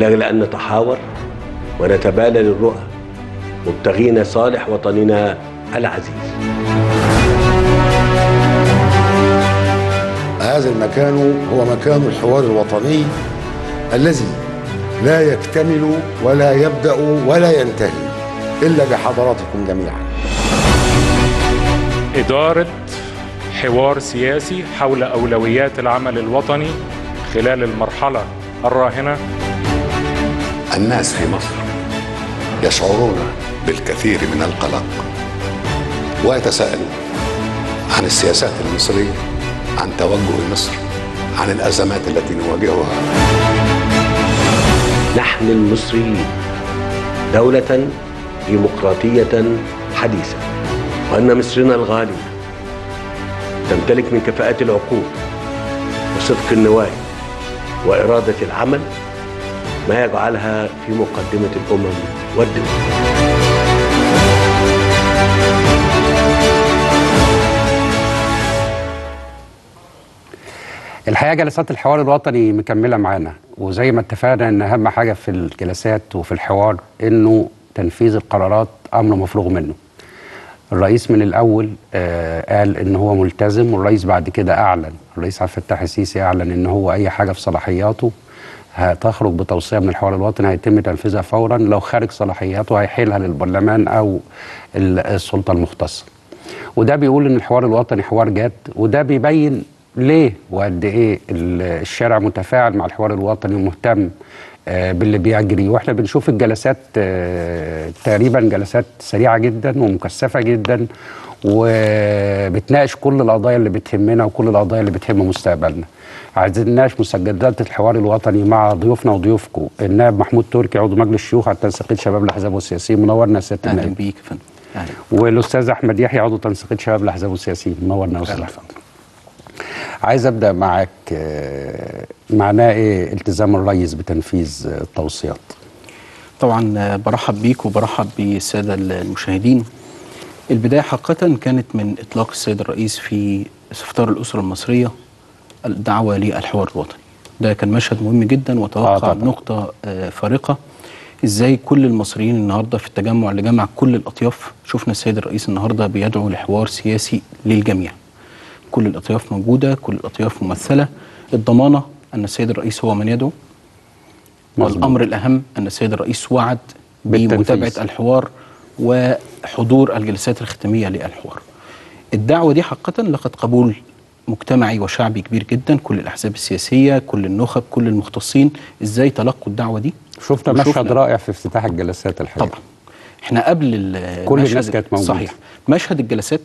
ولأجل أن نتحاور ونتبادل الرؤى مبتغين صالح وطننا العزيز هذا المكان هو مكان الحوار الوطني الذي لا يكتمل ولا يبدأ ولا ينتهي إلا بحضراتكم جميعا إدارة حوار سياسي حول أولويات العمل الوطني خلال المرحلة الراهنة الناس في مصر يشعرون بالكثير من القلق ويتساءلون عن السياسات المصرية عن توجه مصر عن الأزمات التي نواجهها نحن المصريين دولة ديمقراطية حديثة وأن مصرنا الغالية تمتلك من كفاءة العقول وصدق النوايا وإرادة العمل ما يجعلها في مقدمة الأمم والدول الحقيقه جلسات الحوار الوطني مكمله معانا وزي ما اتفقنا ان اهم حاجه في الجلسات وفي الحوار انه تنفيذ القرارات امر مفروغ منه. الرئيس من الاول آه قال ان هو ملتزم والرئيس بعد كده اعلن الرئيس عبد الفتاح السيسي اعلن ان هو اي حاجه في صلاحياته هتخرج بتوصيه من الحوار الوطني هيتم تنفيذها فورا لو خارج صلاحياته هيحيلها للبرلمان او السلطه المختصه. وده بيقول ان الحوار الوطني حوار جاد وده بيبين ليه وقد ايه الشارع متفاعل مع الحوار الوطني ومهتم آه باللي بيجري واحنا بنشوف الجلسات آه تقريبا جلسات سريعه جدا ومكثفه جدا وبتناقش كل القضايا اللي بتهمنا وكل القضايا اللي بتهم مستقبلنا. عايزين نناقش مسجلات الحوار الوطني مع ضيوفنا وضيوفكم النائب محمود تركي عضو مجلس الشيوخ على تنسيقيه شباب الاحزاب والسياسيين منورنا يا سياده اهلا النائب. بيك يا فندم اهلا والاستاذ احمد يحيى عضو تنسيقيه شباب الاحزاب والسياسيين منورنا يا استاذ أهلا احمد. عايز ابدا معاك آه، معناه ايه التزام الرئيس بتنفيذ آه، التوصيات طبعا آه، برحب بيك وبرحب بالساده المشاهدين البدايه حقيقه كانت من اطلاق السيد الرئيس في استفطار الاسره المصريه الدعوه للحوار الوطني ده كان مشهد مهم جدا آه، وتوقع طبعاً. نقطه آه، فارقه ازاي كل المصريين النهارده في التجمع اللي جمع كل الاطياف شفنا السيد الرئيس النهارده بيدعو لحوار سياسي للجميع كل الاطياف موجوده كل الاطياف ممثله الضمانه ان السيد الرئيس هو من يدعو مظبوط. والامر الاهم ان السيد الرئيس وعد بالتنفيذ. بمتابعه الحوار وحضور الجلسات الختاميه للحوار. الدعوه دي حقيقه لقد قبول مجتمعي وشعبي كبير جدا كل الاحزاب السياسيه كل النخب كل المختصين ازاي تلقوا الدعوه دي شفنا وشفنا- مشهد رائع في افتتاح الجلسات الحقيقه طبعا احنا قبل ال- كل مشهد- الناس كانت موجودة. صحيح مشهد الجلسات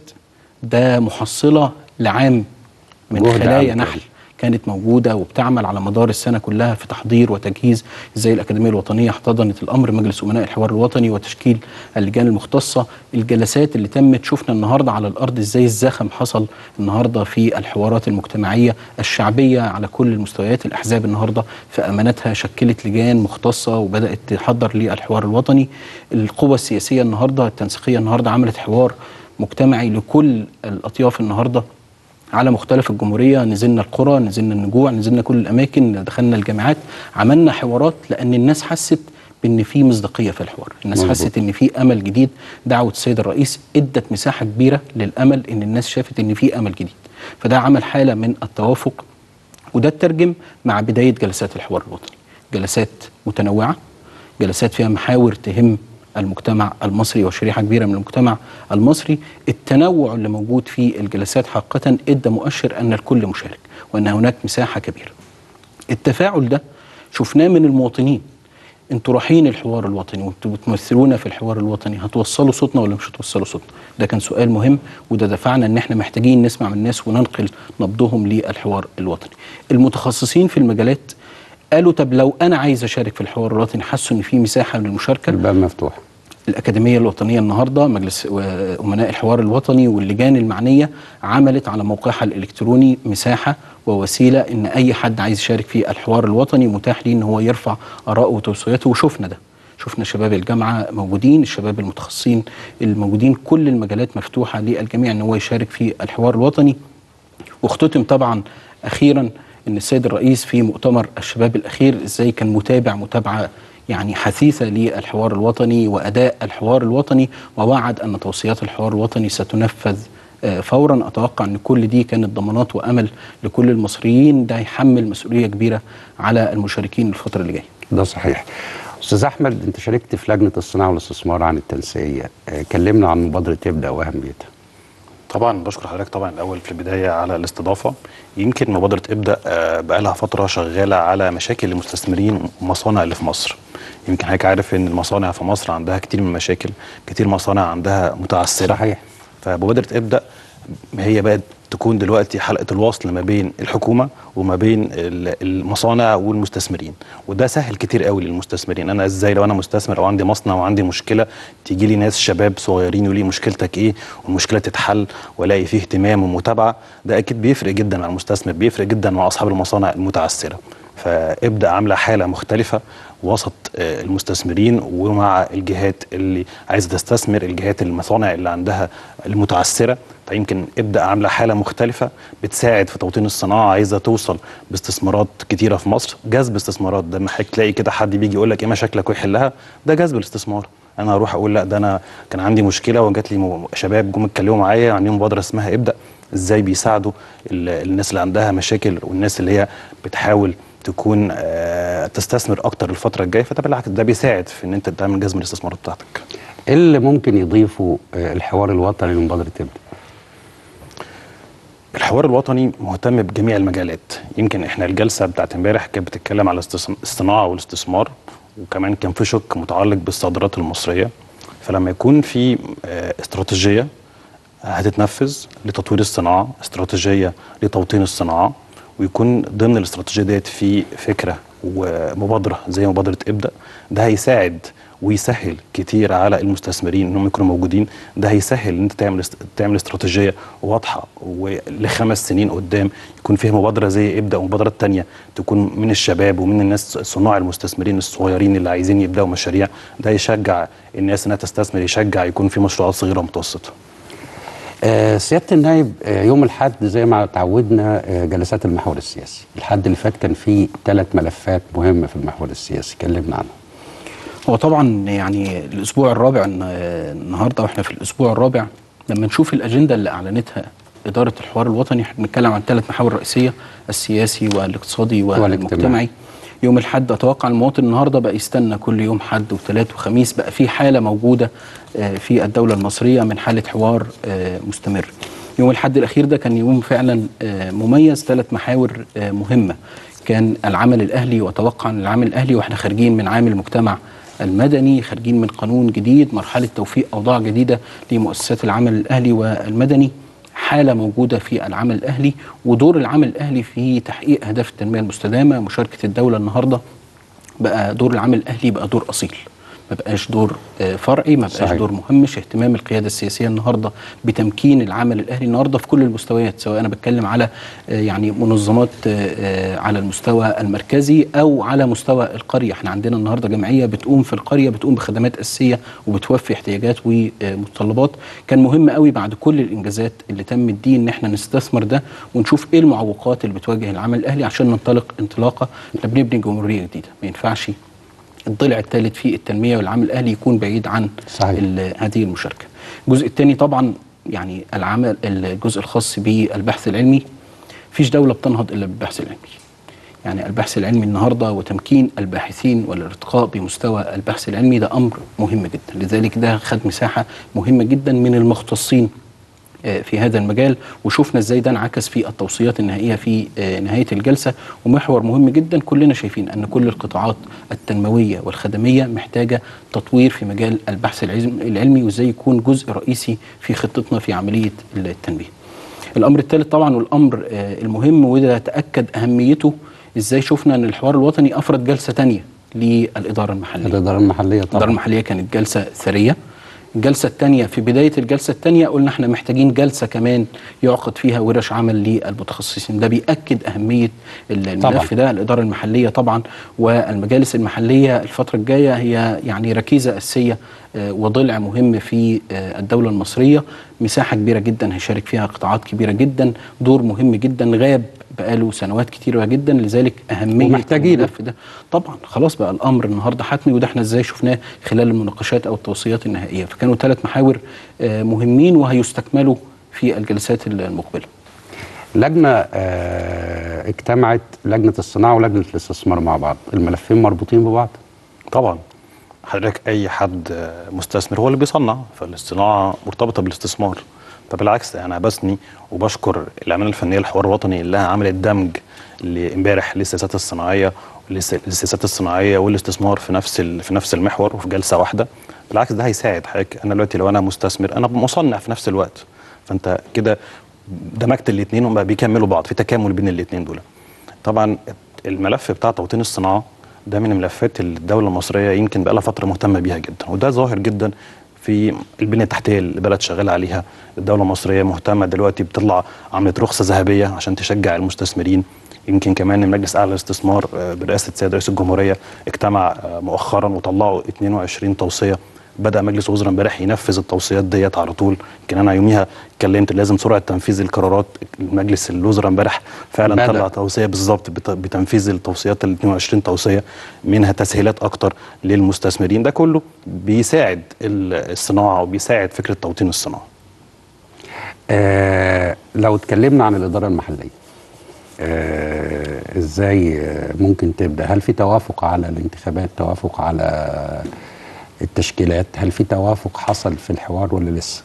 ده محصله لعام من جهد خلايا عام نحل كانت موجوده وبتعمل على مدار السنه كلها في تحضير وتجهيز ازاي الاكاديميه الوطنيه احتضنت الامر مجلس امناء الحوار الوطني وتشكيل اللجان المختصه الجلسات اللي تمت شفنا النهارده على الارض ازاي الزخم حصل النهارده في الحوارات المجتمعيه الشعبيه على كل المستويات الاحزاب النهارده في اماناتها شكلت لجان مختصه وبدات تحضر للحوار الوطني القوى السياسيه النهارده التنسيقيه النهارده عملت حوار مجتمعي لكل الاطياف النهارده على مختلف الجمهوريه نزلنا القرى نزلنا النجوع نزلنا كل الاماكن دخلنا الجامعات عملنا حوارات لان الناس حست بان في مصداقيه في الحوار الناس مظبوط. حست ان في امل جديد دعوه السيد الرئيس ادت مساحه كبيره للامل ان الناس شافت ان في امل جديد فده عمل حاله من التوافق وده اترجم مع بدايه جلسات الحوار الوطني جلسات متنوعه جلسات فيها محاور تهم المجتمع المصري وشريحه كبيره من المجتمع المصري التنوع اللي موجود في الجلسات حقيقه ادى مؤشر ان الكل مشارك وان هناك مساحه كبيره التفاعل ده شفناه من المواطنين انتوا رايحين الحوار الوطني وانتوا بتمثلونا في الحوار الوطني هتوصلوا صوتنا ولا مش هتوصلوا صوتنا ده كان سؤال مهم وده دفعنا ان احنا محتاجين نسمع من الناس وننقل نبضهم للحوار الوطني المتخصصين في المجالات قالوا طب لو انا عايز اشارك في الحوار الوطني حسوا ان في مساحه من المشاركه الباب مفتوح الأكاديمية الوطنية النهاردة مجلس أمناء الحوار الوطني واللجان المعنية عملت على موقعها الإلكتروني مساحة ووسيلة إن أي حد عايز يشارك في الحوار الوطني متاح ليه إن هو يرفع آراءه وتوصياته وشفنا ده شفنا شباب الجامعة موجودين الشباب المتخصصين الموجودين كل المجالات مفتوحة للجميع إن هو يشارك في الحوار الوطني واختتم طبعا أخيرا ان السيد الرئيس في مؤتمر الشباب الاخير ازاي كان متابع متابعه يعني حثيثه للحوار الوطني واداء الحوار الوطني ووعد ان توصيات الحوار الوطني ستنفذ آه، فورا اتوقع ان كل دي كانت ضمانات وامل لكل المصريين ده هيحمل مسؤوليه كبيره على المشاركين الفتره اللي جايه ده صحيح استاذ احمد انت شاركت في لجنه الصناعه والاستثمار عن التنسيقيه آه، كلمنا عن مبادره ابدا واهميتها طبعا بشكر حضرتك طبعا الاول في البدايه على الاستضافه يمكن مبادره ابدا آه، بقالها فتره شغاله على مشاكل المستثمرين والمصانع اللي في مصر يمكن حضرتك عارف ان المصانع في مصر عندها كتير من المشاكل كتير مصانع عندها متعثره صحيح. فمبادره ابدا هي بقت تكون دلوقتي حلقه الوصل ما بين الحكومه وما بين ال- المصانع والمستثمرين وده سهل كتير قوي للمستثمرين انا ازاي لو انا مستثمر او عندي مصنع وعندي مشكله تيجي لي ناس شباب صغيرين يقولوا لي مشكلتك ايه والمشكله تتحل والاقي فيه اهتمام ومتابعه ده اكيد بيفرق جدا مع المستثمر بيفرق جدا مع اصحاب المصانع المتعثره فابدا عامله حاله مختلفه وسط آه، المستثمرين ومع الجهات اللي عايزه تستثمر الجهات المصانع اللي عندها المتعثره فيمكن ابدا عامله حاله مختلفه بتساعد في توطين الصناعه عايزه توصل باستثمارات كتيره في مصر جذب استثمارات ده ما حضرتك تلاقي كده حد بيجي يقول لك ايه مشاكلك ويحلها ده جذب الاستثمار انا اروح اقول لا ده انا كان عندي مشكله وجات لي م- شباب جم اتكلموا معايا عاملين مبادره اسمها ابدا ازاي بيساعدوا ال- الناس اللي عندها مشاكل والناس اللي هي بتحاول تكون آه، تستثمر اكتر الفتره الجايه فده بالعكس ده بيساعد في ان انت تعمل جذب الاستثمارات بتاعتك ايه اللي ممكن يضيفه آه، الحوار الوطني لمبادره ابدا الحوار الوطني مهتم بجميع المجالات يمكن احنا الجلسه بتاعت امبارح كانت بتتكلم على استثم- الصناعه والاستثمار وكمان كان في شق متعلق بالصادرات المصريه فلما يكون في آه، استراتيجيه هتتنفذ لتطوير الصناعه استراتيجيه لتوطين الصناعه ويكون ضمن الاستراتيجيه ديت في فكره ومبادره زي مبادره ابدا ده هيساعد ويسهل كتير على المستثمرين انهم يكونوا موجودين ده هيسهل ان انت تعمل است- تعمل استراتيجيه واضحه ولخمس سنين قدام يكون فيها مبادره زي ابدا ومبادرات تانية تكون من الشباب ومن الناس صناع المستثمرين الصغيرين اللي عايزين يبداوا مشاريع ده يشجع الناس انها تستثمر يشجع يكون في مشروعات صغيره ومتوسطه آه، سياده النائب آه، يوم الاحد زي ما تعودنا آه، جلسات المحور السياسي الحد اللي فات كان فيه ثلاث ملفات مهمه في المحور السياسي كلمنا عنهم هو طبعا يعني الاسبوع الرابع الن- النهارده واحنا في الاسبوع الرابع لما نشوف الاجنده اللي اعلنتها اداره الحوار الوطني احنا بنتكلم عن ثلاث محاور رئيسيه السياسي والاقتصادي والاجتماعي. والمجتمعي يوم الحد اتوقع المواطن النهارده بقى يستنى كل يوم حد وثلاث وخميس بقى في حاله موجوده آه، في الدوله المصريه من حاله حوار آه، مستمر يوم الحد الاخير ده كان يوم فعلا آه، مميز ثلاث محاور آه، مهمه كان العمل الاهلي واتوقع ان العمل الاهلي واحنا خارجين من عام المجتمع المدني خارجين من قانون جديد مرحله توفيق اوضاع جديده لمؤسسات العمل الاهلي والمدني حاله موجوده في العمل الاهلي ودور العمل الاهلي في تحقيق اهداف التنميه المستدامه مشاركه الدوله النهارده بقى دور العمل الاهلي بقى دور اصيل ما بقاش دور آه، فرعي ما بقاش صحيح. دور مهمش اهتمام القياده السياسيه النهارده بتمكين العمل الاهلي النهارده في كل المستويات سواء انا بتكلم على آه، يعني منظمات آه، آه، على المستوى المركزي او على مستوى القريه احنا عندنا النهارده جمعيه بتقوم في القريه بتقوم بخدمات اساسيه وبتوفي احتياجات ومتطلبات كان مهم قوي بعد كل الانجازات اللي تمت دي ان احنا نستثمر ده ونشوف ايه المعوقات اللي بتواجه العمل الاهلي عشان ننطلق انطلاقه احنا بنبني جمهوريه جديده ما ينفعش الضلع الثالث في التنميه والعمل الاهلي يكون بعيد عن صحيح. ال- هذه المشاركه. الجزء الثاني طبعا يعني العمل الجزء الخاص بالبحث العلمي فيش دوله بتنهض الا بالبحث العلمي. يعني البحث العلمي النهارده وتمكين الباحثين والارتقاء بمستوى البحث العلمي ده امر مهم جدا، لذلك ده خد مساحه مهمه جدا من المختصين آه، في هذا المجال وشفنا ازاي ده انعكس في التوصيات النهائيه في آه، نهايه الجلسه ومحور مهم جدا كلنا شايفين ان كل القطاعات التنمويه والخدميه محتاجه تطوير في مجال البحث العلم- العلمي وازاي يكون جزء رئيسي في خطتنا في عمليه التنميه. الامر الثالث طبعا والامر آه، المهم وده تاكد اهميته ازاي شفنا ان الحوار الوطني افرد جلسه تانية للاداره المحليه. الاداره المحليه الإدارة طبعا المحلية كانت جلسة ثرية الجلسة الثانية في بداية الجلسة الثانية قلنا احنا محتاجين جلسة كمان يعقد فيها ورش عمل للمتخصصين ده بيأكد أهمية الملف طبعاً. ده الإدارة المحلية طبعا والمجالس المحلية الفترة الجاية هي يعني ركيزة أساسية آه، وضلع مهم في آه، الدولة المصرية مساحة كبيرة جدا هيشارك فيها قطاعات كبيرة جدا دور مهم جدا غاب بقاله سنوات كتيره جدا لذلك اهميه ومحتاجينه. الملف ده طبعا خلاص بقى الامر النهارده حتمي وده احنا ازاي شفناه خلال المناقشات او التوصيات النهائيه فكانوا ثلاث محاور آه، مهمين وهيستكملوا في الجلسات المقبله لجنه آه، اجتمعت لجنه الصناعه ولجنه الاستثمار مع بعض الملفين مربوطين ببعض طبعا حضرتك اي حد آه، مستثمر هو اللي بيصنع فالصناعه مرتبطه بالاستثمار فبالعكس انا بثني وبشكر العماله الفنيه للحوار الوطني اللي عملت دمج ل- امبارح للسياسات الصناعيه والس- السياسات الصناعيه والاستثمار في نفس ال- في نفس المحور وفي جلسه واحده بالعكس ده هيساعد حضرتك انا دلوقتي لو انا مستثمر انا مصنع في نفس الوقت فانت كده دمجت الاثنين وما بيكملوا بعض في تكامل بين الاثنين دول طبعا الملف بتاع توطين الصناعه ده من الملفات اللي الدوله المصريه يمكن بقى لها فتره مهتمه بيها جدا وده ظاهر جدا في البنيه التحتيه اللي البلد شغاله عليها الدوله المصريه مهتمه دلوقتي بتطلع عملت رخصه ذهبيه عشان تشجع المستثمرين يمكن كمان المجلس الاعلى للاستثمار آه، برئاسه السيد رئيس الجمهوريه اجتمع آه، مؤخرا وطلعوا 22 توصيه بدا مجلس الوزراء امبارح ينفذ التوصيات ديت على طول يمكن انا يوميها اتكلمت لازم سرعه تنفيذ القرارات مجلس الوزراء امبارح فعلا بدأ. طلع توصيه بالظبط بت- بتنفيذ التوصيات ال 22 توصيه منها تسهيلات اكتر للمستثمرين ده كله بيساعد ال- الصناعه وبيساعد فكره توطين الصناعه آه لو اتكلمنا عن الإدارة المحلية آه ازاي آه، ممكن تبدأ هل في توافق على الانتخابات توافق على التشكيلات هل في توافق حصل في الحوار ولا لسه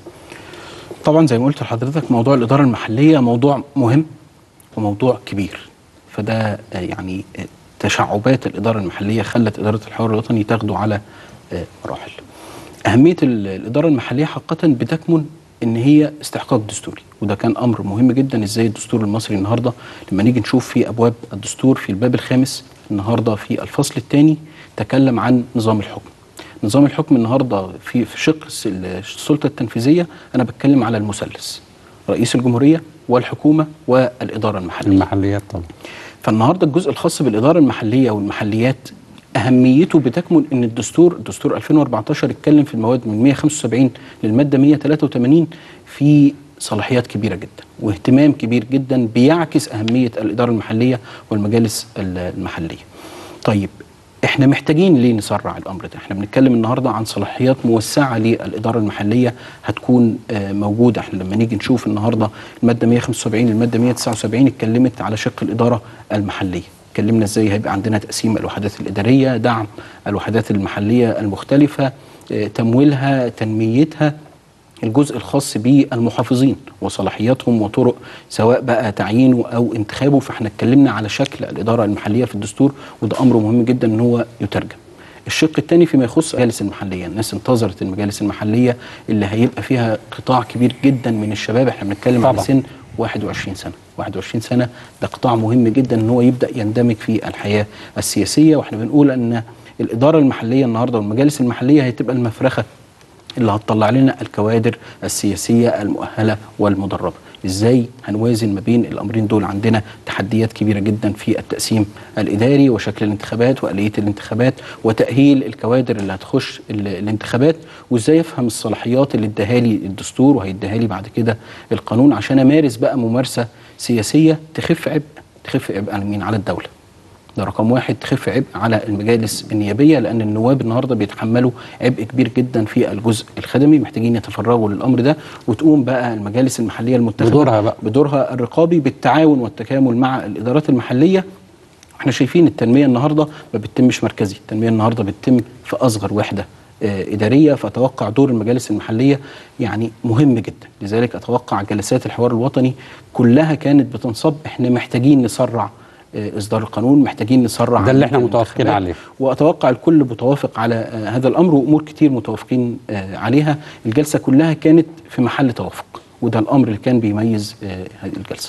طبعا زي ما قلت لحضرتك موضوع الاداره المحليه موضوع مهم وموضوع كبير فده آه، يعني آه، تشعبات الاداره المحليه خلت اداره الحوار الوطني تاخده على آه، مراحل. اهميه ال- الاداره المحليه حقيقه بتكمن ان هي استحقاق دستوري وده كان امر مهم جدا ازاي الدستور المصري النهارده لما نيجي نشوف في ابواب الدستور في الباب الخامس النهارده في الفصل الثاني تكلم عن نظام الحكم. نظام الحكم النهارده في في شق الس- السلطه التنفيذيه انا بتكلم على المثلث رئيس الجمهوريه والحكومه والاداره المحليه المحليات طبعا فالنهارده الجزء الخاص بالاداره المحليه والمحليات اهميته بتكمن ان الدستور دستور 2014 اتكلم في المواد من 175 للماده 183 في صلاحيات كبيره جدا واهتمام كبير جدا بيعكس اهميه الاداره المحليه والمجالس ال- المحليه. طيب احنا محتاجين ليه نسرع الامر ده احنا بنتكلم النهارده عن صلاحيات موسعه للاداره المحليه هتكون آه، موجوده احنا لما نيجي نشوف النهارده الماده 175 الماده 179 اتكلمت على شق الاداره المحليه اتكلمنا ازاي هيبقى عندنا تقسيم الوحدات الاداريه دعم الوحدات المحليه المختلفه آه، تمويلها تنميتها الجزء الخاص بالمحافظين وصلاحياتهم وطرق سواء بقى تعيينه او انتخابه فاحنا اتكلمنا على شكل الاداره المحليه في الدستور وده امر مهم جدا ان هو يترجم. الشق الثاني فيما يخص المجالس المحليه، الناس انتظرت المجالس المحليه اللي هيبقى فيها قطاع كبير جدا من الشباب احنا بنتكلم على طبعا. سن 21 سنه، 21 سنه ده قطاع مهم جدا ان هو يبدا يندمج في الحياه السياسيه واحنا بنقول ان الاداره المحليه النهارده والمجالس المحليه هتبقى المفرخه اللي هتطلع لنا الكوادر السياسية المؤهلة والمدربة ازاي هنوازن ما بين الامرين دول عندنا تحديات كبيرة جدا في التقسيم الاداري وشكل الانتخابات والية الانتخابات وتأهيل الكوادر اللي هتخش ال- الانتخابات وازاي افهم الصلاحيات اللي اداها لي الدستور وهيديها لي بعد كده القانون عشان امارس بقى ممارسة سياسية تخف عبء تخف عبء على مين على الدولة ده رقم واحد تخف عبء على المجالس النيابيه لان النواب النهارده بيتحملوا عبء كبير جدا في الجزء الخدمي محتاجين يتفرغوا للامر ده وتقوم بقى المجالس المحليه المنتخبه بدورها بقى. بدورها الرقابي بالتعاون والتكامل مع الادارات المحليه احنا شايفين التنميه النهارده ما بتتمش مركزي التنميه النهارده بتتم في اصغر وحده آه، إدارية فأتوقع دور المجالس المحلية يعني مهم جدا لذلك أتوقع جلسات الحوار الوطني كلها كانت بتنصب إحنا محتاجين نسرع آه، إصدار القانون محتاجين نسرع ده اللي عملية إحنا متوافقين الانتخابات. عليه. وأتوقع الكل متوافق على آه، هذا الأمر وأمور كتير متوافقين آه، عليها الجلسة كلها كانت في محل توافق وده الأمر اللي كان بيميز آه، هذه الجلسة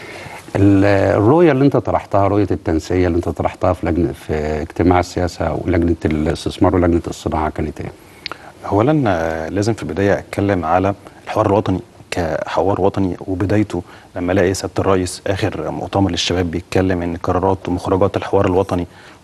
ال- الرؤيه اللي انت طرحتها رؤيه التنسيق اللي انت طرحتها في لجنه في اجتماع السياسه ولجنه الاستثمار ولجنه الصناعه كانت ايه؟ اولا آه، لازم في البدايه اتكلم على الحوار الوطني كحوار وطني وبدايته لما الاقي سياده الرئيس اخر مؤتمر للشباب بيتكلم ان قرارات ومخرجات الحوار الوطني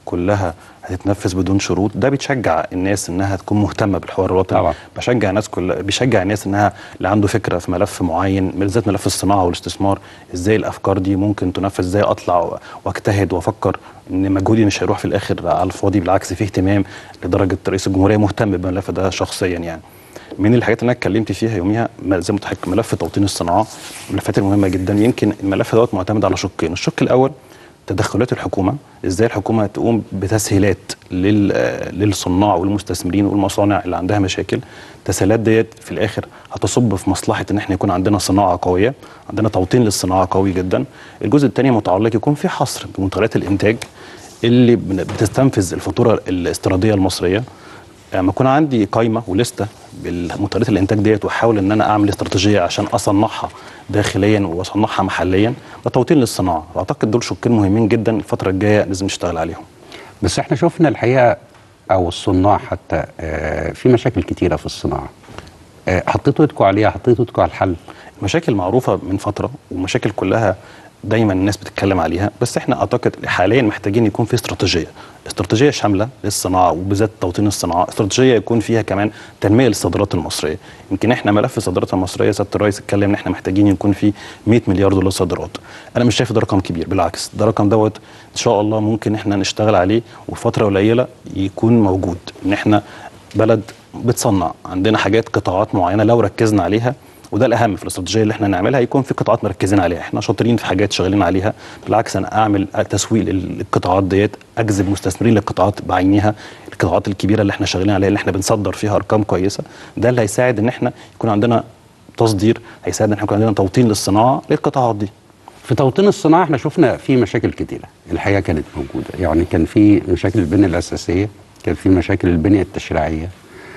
كلها هتتنفذ بدون شروط ده بتشجع الناس انها تكون مهتمه بالحوار الوطني طبعا. بشجع الناس كلها بيشجع الناس انها اللي عنده فكره في ملف معين بالذات ملف الصناعه والاستثمار ازاي الافكار دي ممكن تنفذ ازاي اطلع واجتهد وافكر ان مجهودي مش هيروح في الاخر على الفاضي بالعكس في اهتمام لدرجه رئيس الجمهوريه مهتم بالملف ده شخصيا يعني من الحاجات اللي انا اتكلمت فيها يوميها م- زي ما قلت لحضرتك ملف توطين الصناعه من الملفات المهمه جدا يمكن الملف دوت معتمد على شقين الشق الاول تدخلات الحكومه ازاي الحكومه تقوم بتسهيلات لل- آه، للصناع والمستثمرين والمصانع اللي عندها مشاكل التسهيلات ديت في الاخر هتصب في مصلحه ان احنا يكون عندنا صناعه قويه عندنا توطين للصناعه قوي جدا الجزء الثاني متعلق يكون في حصر بمنتجات الانتاج اللي بن- بتستنفذ الفاتوره الاستيراديه المصريه لما يكون عندي قائمه ولسته بالمنتجات الانتاج ديت واحاول ان انا اعمل استراتيجيه عشان اصنعها داخليا واصنعها محليا ده توطين للصناعه واعتقد دول شقين مهمين جدا الفتره الجايه لازم نشتغل عليهم بس احنا شفنا الحقيقه او الصناع حتى آه، في مشاكل كتيره في الصناعه آه، حطيتوا ايدكم عليها حطيتوا ايدكم على الحل مشاكل معروفه من فتره ومشاكل كلها دايما الناس بتتكلم عليها بس احنا اعتقد حاليا محتاجين يكون في استراتيجيه استراتيجيه شامله للصناعه وبالذات توطين الصناعه استراتيجيه يكون فيها كمان تنميه للصادرات المصريه يمكن احنا ملف الصادرات المصريه سياده الرئيس اتكلم ان احنا محتاجين يكون في 100 مليار دولار صادرات انا مش شايف ده رقم كبير بالعكس ده رقم دوت ان شاء الله ممكن احنا نشتغل عليه وفتره قليله يكون موجود ان احنا بلد بتصنع عندنا حاجات قطاعات معينه لو ركزنا عليها وده الاهم في الاستراتيجيه اللي احنا نعملها يكون في قطاعات مركزين عليها احنا شاطرين في حاجات شغالين عليها بالعكس انا اعمل تسويق للقطاعات ديت اجذب مستثمرين للقطاعات بعينها القطاعات الكبيره اللي احنا شغالين عليها اللي احنا بنصدر فيها ارقام كويسه ده اللي هيساعد ان احنا يكون عندنا تصدير هيساعد ان احنا يكون عندنا توطين للصناعه للقطاعات دي في توطين الصناعه احنا شفنا في مشاكل كتيره الحقيقه كانت موجوده يعني كان في مشاكل البنيه الاساسيه كان في مشاكل البنيه التشريعيه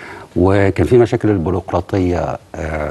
وكان في مشاكل البيروقراطيه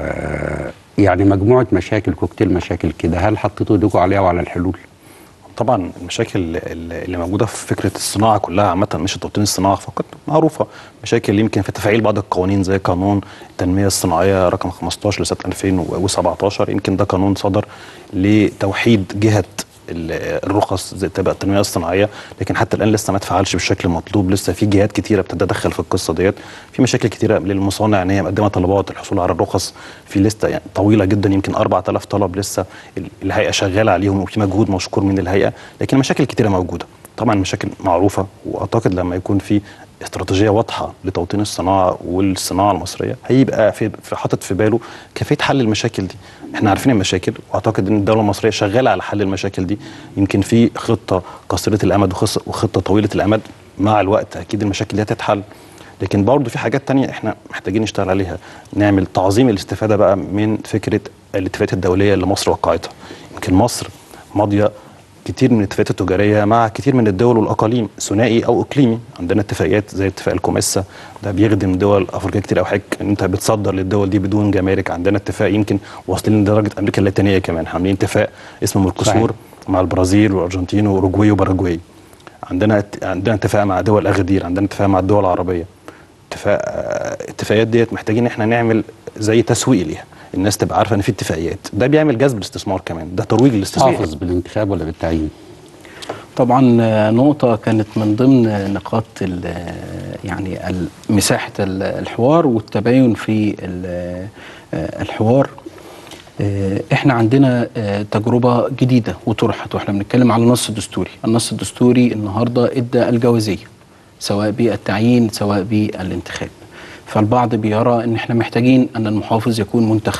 آه يعني مجموعه مشاكل كوكتيل مشاكل كده هل حطيتوا ايديكم عليها وعلى الحلول؟ طبعا المشاكل اللي اللي موجوده في فكره الصناعه كلها عامه مش توطين الصناعه فقط معروفه مشاكل يمكن في تفعيل بعض القوانين زي قانون التنميه الصناعيه رقم 15 لسنه 2017 يمكن ده قانون صدر لتوحيد جهه ال- الرخص زي تبع التنميه الصناعيه لكن حتى الان لسه ما اتفعلش بالشكل المطلوب لسه في جهات كتيره بتتدخل في القصه ديت في مشاكل كتيره للمصانع ان هي مقدمه طلبات الحصول على الرخص في لسته يعني طويله جدا يمكن 4000 طلب لسه ال- الهيئه شغاله عليهم وفي مجهود مشكور من الهيئه لكن مشاكل كتيره موجوده طبعا مشاكل معروفه واعتقد لما يكون في استراتيجيه واضحه لتوطين الصناعه والصناعه المصريه هيبقى في في حاطط في باله كيفيه حل المشاكل دي احنا عارفين المشاكل واعتقد ان الدوله المصريه شغاله على حل المشاكل دي يمكن في خطه قصيره الامد وخص- وخطه طويله الامد مع الوقت اكيد المشاكل دي هتتحل لكن برضه في حاجات تانية احنا محتاجين نشتغل عليها نعمل تعظيم الاستفاده بقى من فكره الاتفاقات الدوليه اللي مصر وقعتها يمكن مصر ماضيه كتير من الاتفاقات التجاريه مع كتير من الدول والاقاليم ثنائي او اقليمي عندنا اتفاقيات زي اتفاق الكوميسا ده بيخدم دول افريقيه كتير او حاجه ان انت بتصدر للدول دي بدون جمارك عندنا اتفاق يمكن واصلين لدرجه امريكا اللاتينيه كمان إحنا عاملين اتفاق اسمه ميركوسور مع البرازيل والارجنتين واوروجواي وباراجواي عندنا عندنا اتفاق مع دول اغادير عندنا اتفاق مع الدول العربيه اتفاق آه، الاتفاقيات ديت محتاجين ان احنا نعمل زي تسويق ليها الناس تبقى عارفه ان في اتفاقيات ده بيعمل جذب الاستثمار كمان ده ترويج للاستثمار حافظ بالانتخاب ولا بالتعيين؟ طبعا آه، نقطة كانت من ضمن آه، نقاط ال- آه، يعني ال- مساحة ال- الحوار والتباين في ال- آه، الحوار آه، احنا عندنا آه، تجربة جديدة وطرحت واحنا بنتكلم على النص الدستوري النص الدستوري النهاردة ادى الجوازية سواء بالتعيين سواء بالانتخاب فالبعض بيرى ان احنا محتاجين ان المحافظ يكون منتخب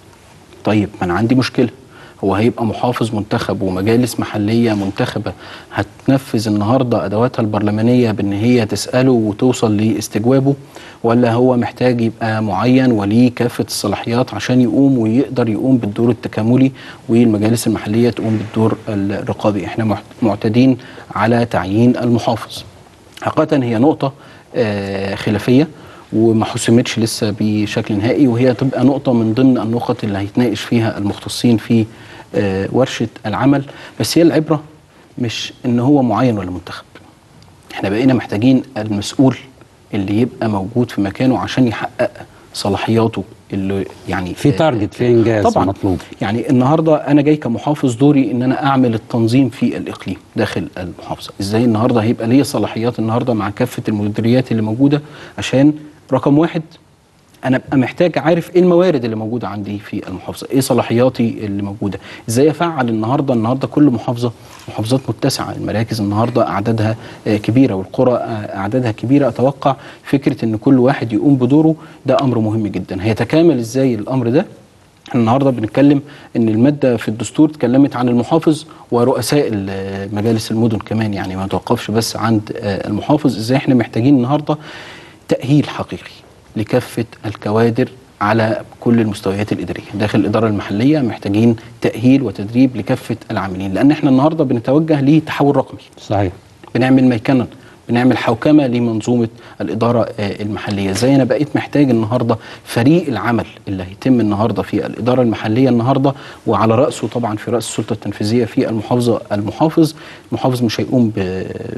طيب ما انا عندي مشكله هو هيبقى محافظ منتخب ومجالس محليه منتخبه هتنفذ النهارده ادواتها البرلمانيه بان هي تساله وتوصل لاستجوابه ولا هو محتاج يبقى معين وليه كافه الصلاحيات عشان يقوم ويقدر يقوم بالدور التكاملي والمجالس المحليه تقوم بالدور الرقابي احنا محت- معتادين على تعيين المحافظ حقيقه هي نقطه آه، خلافيه وما حسمتش لسه بشكل نهائي وهي تبقى نقطة من ضمن النقط اللي هيتناقش فيها المختصين في آه، ورشة العمل بس هي العبرة مش ان هو معين ولا منتخب احنا بقينا محتاجين المسؤول اللي يبقى موجود في مكانه عشان يحقق صلاحياته اللي يعني في تارجت في انجاز طبعا مطلوب يعني النهارده انا جاي كمحافظ دوري ان انا اعمل التنظيم في الاقليم داخل المحافظه ازاي النهارده هيبقى ليا صلاحيات النهارده مع كافه المديريات اللي موجوده عشان رقم واحد انا ابقى محتاج عارف ايه الموارد اللي موجوده عندي في المحافظه ايه صلاحياتي اللي موجوده ازاي افعل النهارده النهارده كل محافظه محافظات متسعه المراكز النهارده اعدادها آه، كبيره والقرى آه، اعدادها كبيره اتوقع فكره ان كل واحد يقوم بدوره ده امر مهم جدا هيتكامل ازاي الامر ده احنا النهارده بنتكلم ان الماده في الدستور اتكلمت عن المحافظ ورؤساء ال- مجالس المدن كمان يعني ما توقفش بس عند آه، المحافظ ازاي احنا محتاجين النهارده تاهيل حقيقي لكافه الكوادر على كل المستويات الاداريه داخل الاداره المحليه محتاجين تاهيل وتدريب لكافه العاملين لان احنا النهارده بنتوجه لتحول رقمي صحيح بنعمل ميكنه بنعمل حوكمه لمنظومه الاداره آه، المحليه زي انا بقيت محتاج النهارده فريق العمل اللي هيتم النهارده في الاداره المحليه النهارده وعلى راسه طبعا في راس السلطه التنفيذيه في المحافظه المحافظ المحافظ مش هيقوم ب-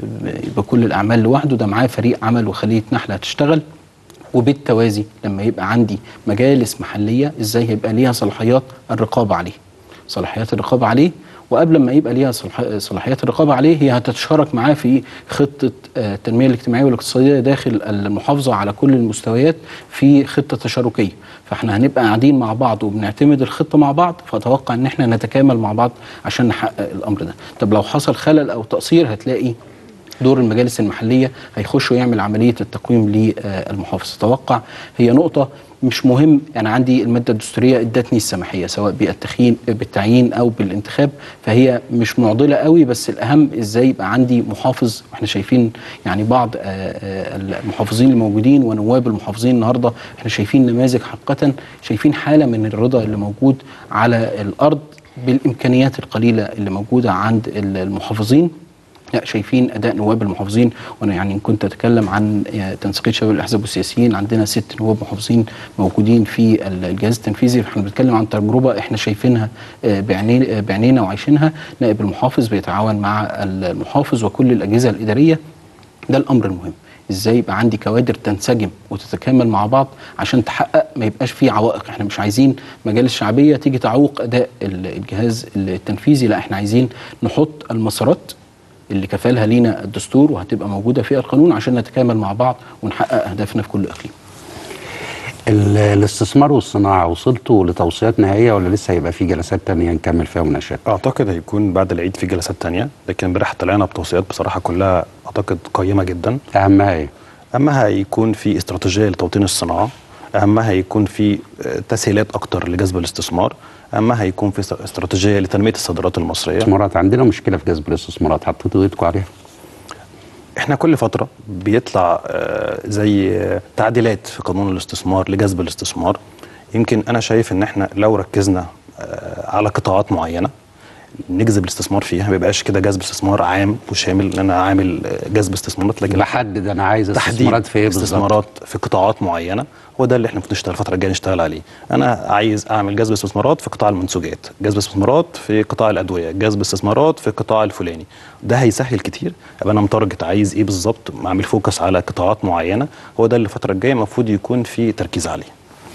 ب- بكل الاعمال لوحده ده معاه فريق عمل وخليه نحله هتشتغل وبالتوازي لما يبقى عندي مجالس محليه ازاي هيبقى ليها صلاحيات الرقابه عليه صلاحيات الرقابه عليه وقبل ما يبقى ليها صلاح- صلاحيات الرقابه عليه هي هتتشارك معاه في خطه آه، التنميه الاجتماعيه والاقتصاديه داخل المحافظه على كل المستويات في خطه تشاركيه فاحنا هنبقى قاعدين مع بعض وبنعتمد الخطه مع بعض فاتوقع ان احنا نتكامل مع بعض عشان نحقق الامر ده طب لو حصل خلل او تقصير هتلاقي دور المجالس المحلية هيخش ويعمل عملية التقويم للمحافظ أتوقع هي نقطة مش مهم أنا عندي المادة الدستورية ادتني السماحية سواء بالتخيين بالتعيين أو بالانتخاب فهي مش معضلة قوي بس الأهم إزاي يبقى عندي محافظ احنا شايفين يعني بعض آه، آه، المحافظين الموجودين ونواب المحافظين النهاردة احنا شايفين نماذج حقيقة شايفين حالة من الرضا اللي موجود على الأرض بالإمكانيات القليلة اللي موجودة عند المحافظين لا شايفين اداء نواب المحافظين وانا يعني إن كنت اتكلم عن آه، تنسيقيه شباب الاحزاب والسياسيين عندنا ست نواب محافظين موجودين في ال- الجهاز التنفيذي احنا بنتكلم عن تجربه احنا شايفينها آه، بعينين- آه، بعينينا وعايشينها نائب المحافظ بيتعاون مع المحافظ وكل الاجهزه الاداريه ده الامر المهم ازاي يبقى عندي كوادر تنسجم وتتكامل مع بعض عشان تحقق ما يبقاش فيه عوائق احنا مش عايزين مجالس شعبيه تيجي تعوق اداء ال- الجهاز التنفيذي لا احنا عايزين نحط المسارات اللي كفالها لينا الدستور وهتبقى موجوده في القانون عشان نتكامل مع بعض ونحقق اهدافنا في كل اقليم ال- الاستثمار والصناعه وصلتوا لتوصيات نهائيه ولا لسه هيبقى في جلسات تانية نكمل فيها مناقشات؟ اعتقد هيكون بعد العيد في جلسات تانية لكن امبارح طلعنا بتوصيات بصراحه كلها اعتقد قيمه جدا اهمها ايه؟ اهمها هيكون في استراتيجيه لتوطين الصناعه اهمها هيكون في آه، تسهيلات اكتر لجذب الاستثمار اهمها هيكون في است- استراتيجيه لتنميه الصادرات المصريه استثمارات عندنا مشكله في جذب الاستثمارات حطيتوا ايدكم عليها؟ احنا كل فتره بيطلع آه، زي آه، تعديلات في قانون الاستثمار لجذب الاستثمار يمكن انا شايف ان احنا لو ركزنا آه، على قطاعات معينه نجذب الاستثمار فيها ما بيبقاش كده جذب استثمار عام وشامل ان انا عامل آه، جذب استثمارات لكن بحدد انا عايز تحديد استثمارات في ايه بالظبط؟ استثمارات في قطاعات معينه هو ده اللي احنا المفروض نشتغل الفتره الجايه نشتغل عليه انا عايز اعمل جذب استثمارات في قطاع المنسوجات جذب استثمارات في قطاع الادويه جذب استثمارات في القطاع الفلاني ده هيسهل كتير ابقى انا متارجت عايز ايه بالظبط اعمل فوكس على قطاعات معينه هو ده اللي الفتره الجايه المفروض يكون في تركيز عليه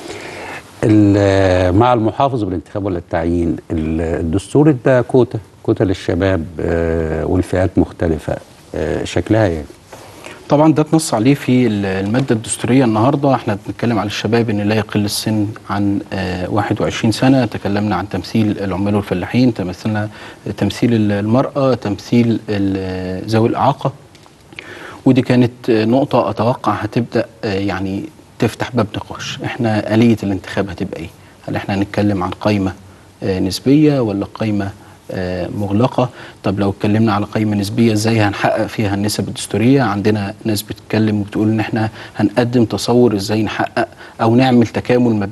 ال- مع المحافظ بالانتخاب ولا التعيين ال- الدستور ادى كوتا كوتا للشباب آه، والفئات مختلفه آه، شكلها ايه؟ طبعا ده اتنص عليه في ال- الماده الدستوريه النهارده احنا بنتكلم على الشباب ان لا يقل السن عن آه، 21 سنه تكلمنا عن تمثيل العمال والفلاحين تمثلنا تمثيل ال- المراه تمثيل ال- ذوي الاعاقه ودي كانت آه، نقطه اتوقع هتبدا آه، يعني تفتح باب نقاش احنا اليه الانتخاب هتبقى ايه هل احنا هنتكلم عن قائمه آه، نسبيه ولا قائمه آه، مغلقه طب لو اتكلمنا على قائمه نسبيه ازاي هنحقق فيها النسب الدستوريه عندنا ناس بتتكلم وبتقول ان احنا هنقدم تصور ازاي نحقق او نعمل تكامل ما بين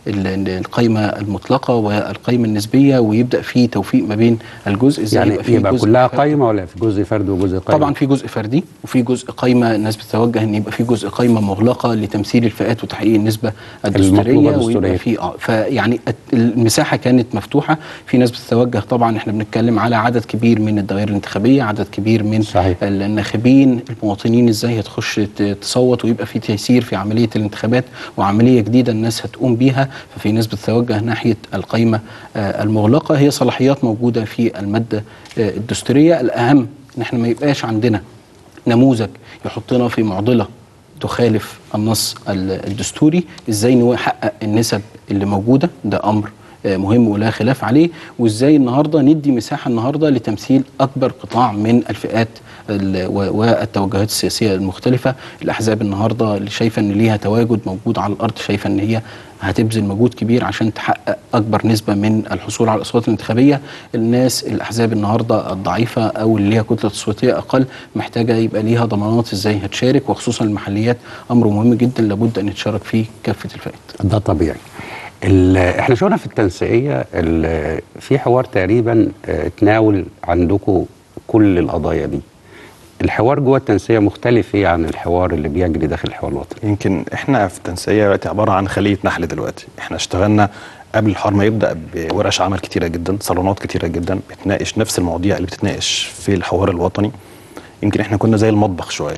ال- ال- القايمه المطلقه والقايمه النسبيه ويبدا في توفيق ما بين الجزء ازاي يعني يبقى في يبقى جزء كلها فردي. قايمه ولا في جزء فرد وجزء قايمه طبعا في جزء فردي وفي جزء قايمه الناس بتتوجه ان يبقى في جزء قايمه مغلقه لتمثيل الفئات وتحقيق النسبه الدستوريه المطلوبة دستوريا. ويبقى في اه فيعني الت- المساحه كانت مفتوحه في ناس بتتوجه طبعا احنا بنتكلم على عدد كبير من الدوائر الانتخابيه عدد كبير من صحيح. الناخبين المواطنين ازاي هتخش ت- تصوت ويبقى في تيسير في عمليه الانتخابات وعمليه جديده الناس هتقوم بيها ففي ناس بتتوجه ناحيه القايمه آه، المغلقه هي صلاحيات موجوده في الماده آه، الدستوريه الاهم ان احنا ما يبقاش عندنا نموذج يحطنا في معضله تخالف النص ال- الدستوري ازاي نحقق النسب اللي موجوده ده امر آه، مهم ولا خلاف عليه وازاي النهارده ندي مساحه النهارده لتمثيل اكبر قطاع من الفئات ال- و- والتوجهات السياسيه المختلفه الاحزاب النهارده اللي شايفه ان ليها تواجد موجود على الارض شايفه ان هي هتبذل مجهود كبير عشان تحقق اكبر نسبه من الحصول على الاصوات الانتخابيه الناس الاحزاب النهارده الضعيفه او اللي ليها كتله تصويتيه اقل محتاجه يبقى ليها ضمانات ازاي هتشارك وخصوصا المحليات امر مهم جدا لابد ان يتشارك فيه كافه الفئات ده طبيعي ال- احنا شفنا في التنسيقيه ال- في حوار تقريبا آه، اتناول عندكم كل القضايا دي الحوار جوه التنسيقيه مختلف ايه عن الحوار اللي بيجري داخل الحوار الوطني يمكن احنا في التنسيقيه دلوقتي عباره عن خليه نحل دلوقتي احنا اشتغلنا قبل الحوار ما يبدا بورش عمل كتيره جدا صالونات كتيره جدا بتناقش نفس المواضيع اللي بتتناقش في الحوار الوطني يمكن احنا كنا زي المطبخ شويه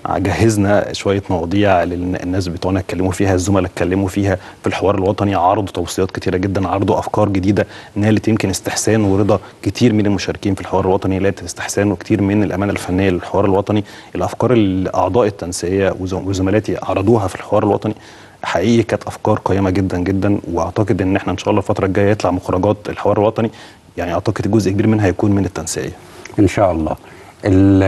جهزنا شويه مواضيع للناس بتوعنا اتكلموا فيها الزملاء اتكلموا فيها في الحوار الوطني عرضوا توصيات كتيره جدا عرضوا افكار جديده نالت يمكن استحسان ورضا كتير من المشاركين في الحوار الوطني نالت استحسان وكتير من الامانه الفنيه للحوار الوطني الافكار اللي اعضاء التنسيقيه وزم- وزملاتي عرضوها في الحوار الوطني حقيقي كانت افكار قيمه جدا جدا واعتقد ان احنا ان شاء الله الفتره الجايه يطلع مخرجات الحوار الوطني يعني اعتقد جزء كبير منها هيكون من التنسيقيه ان شاء الله ال-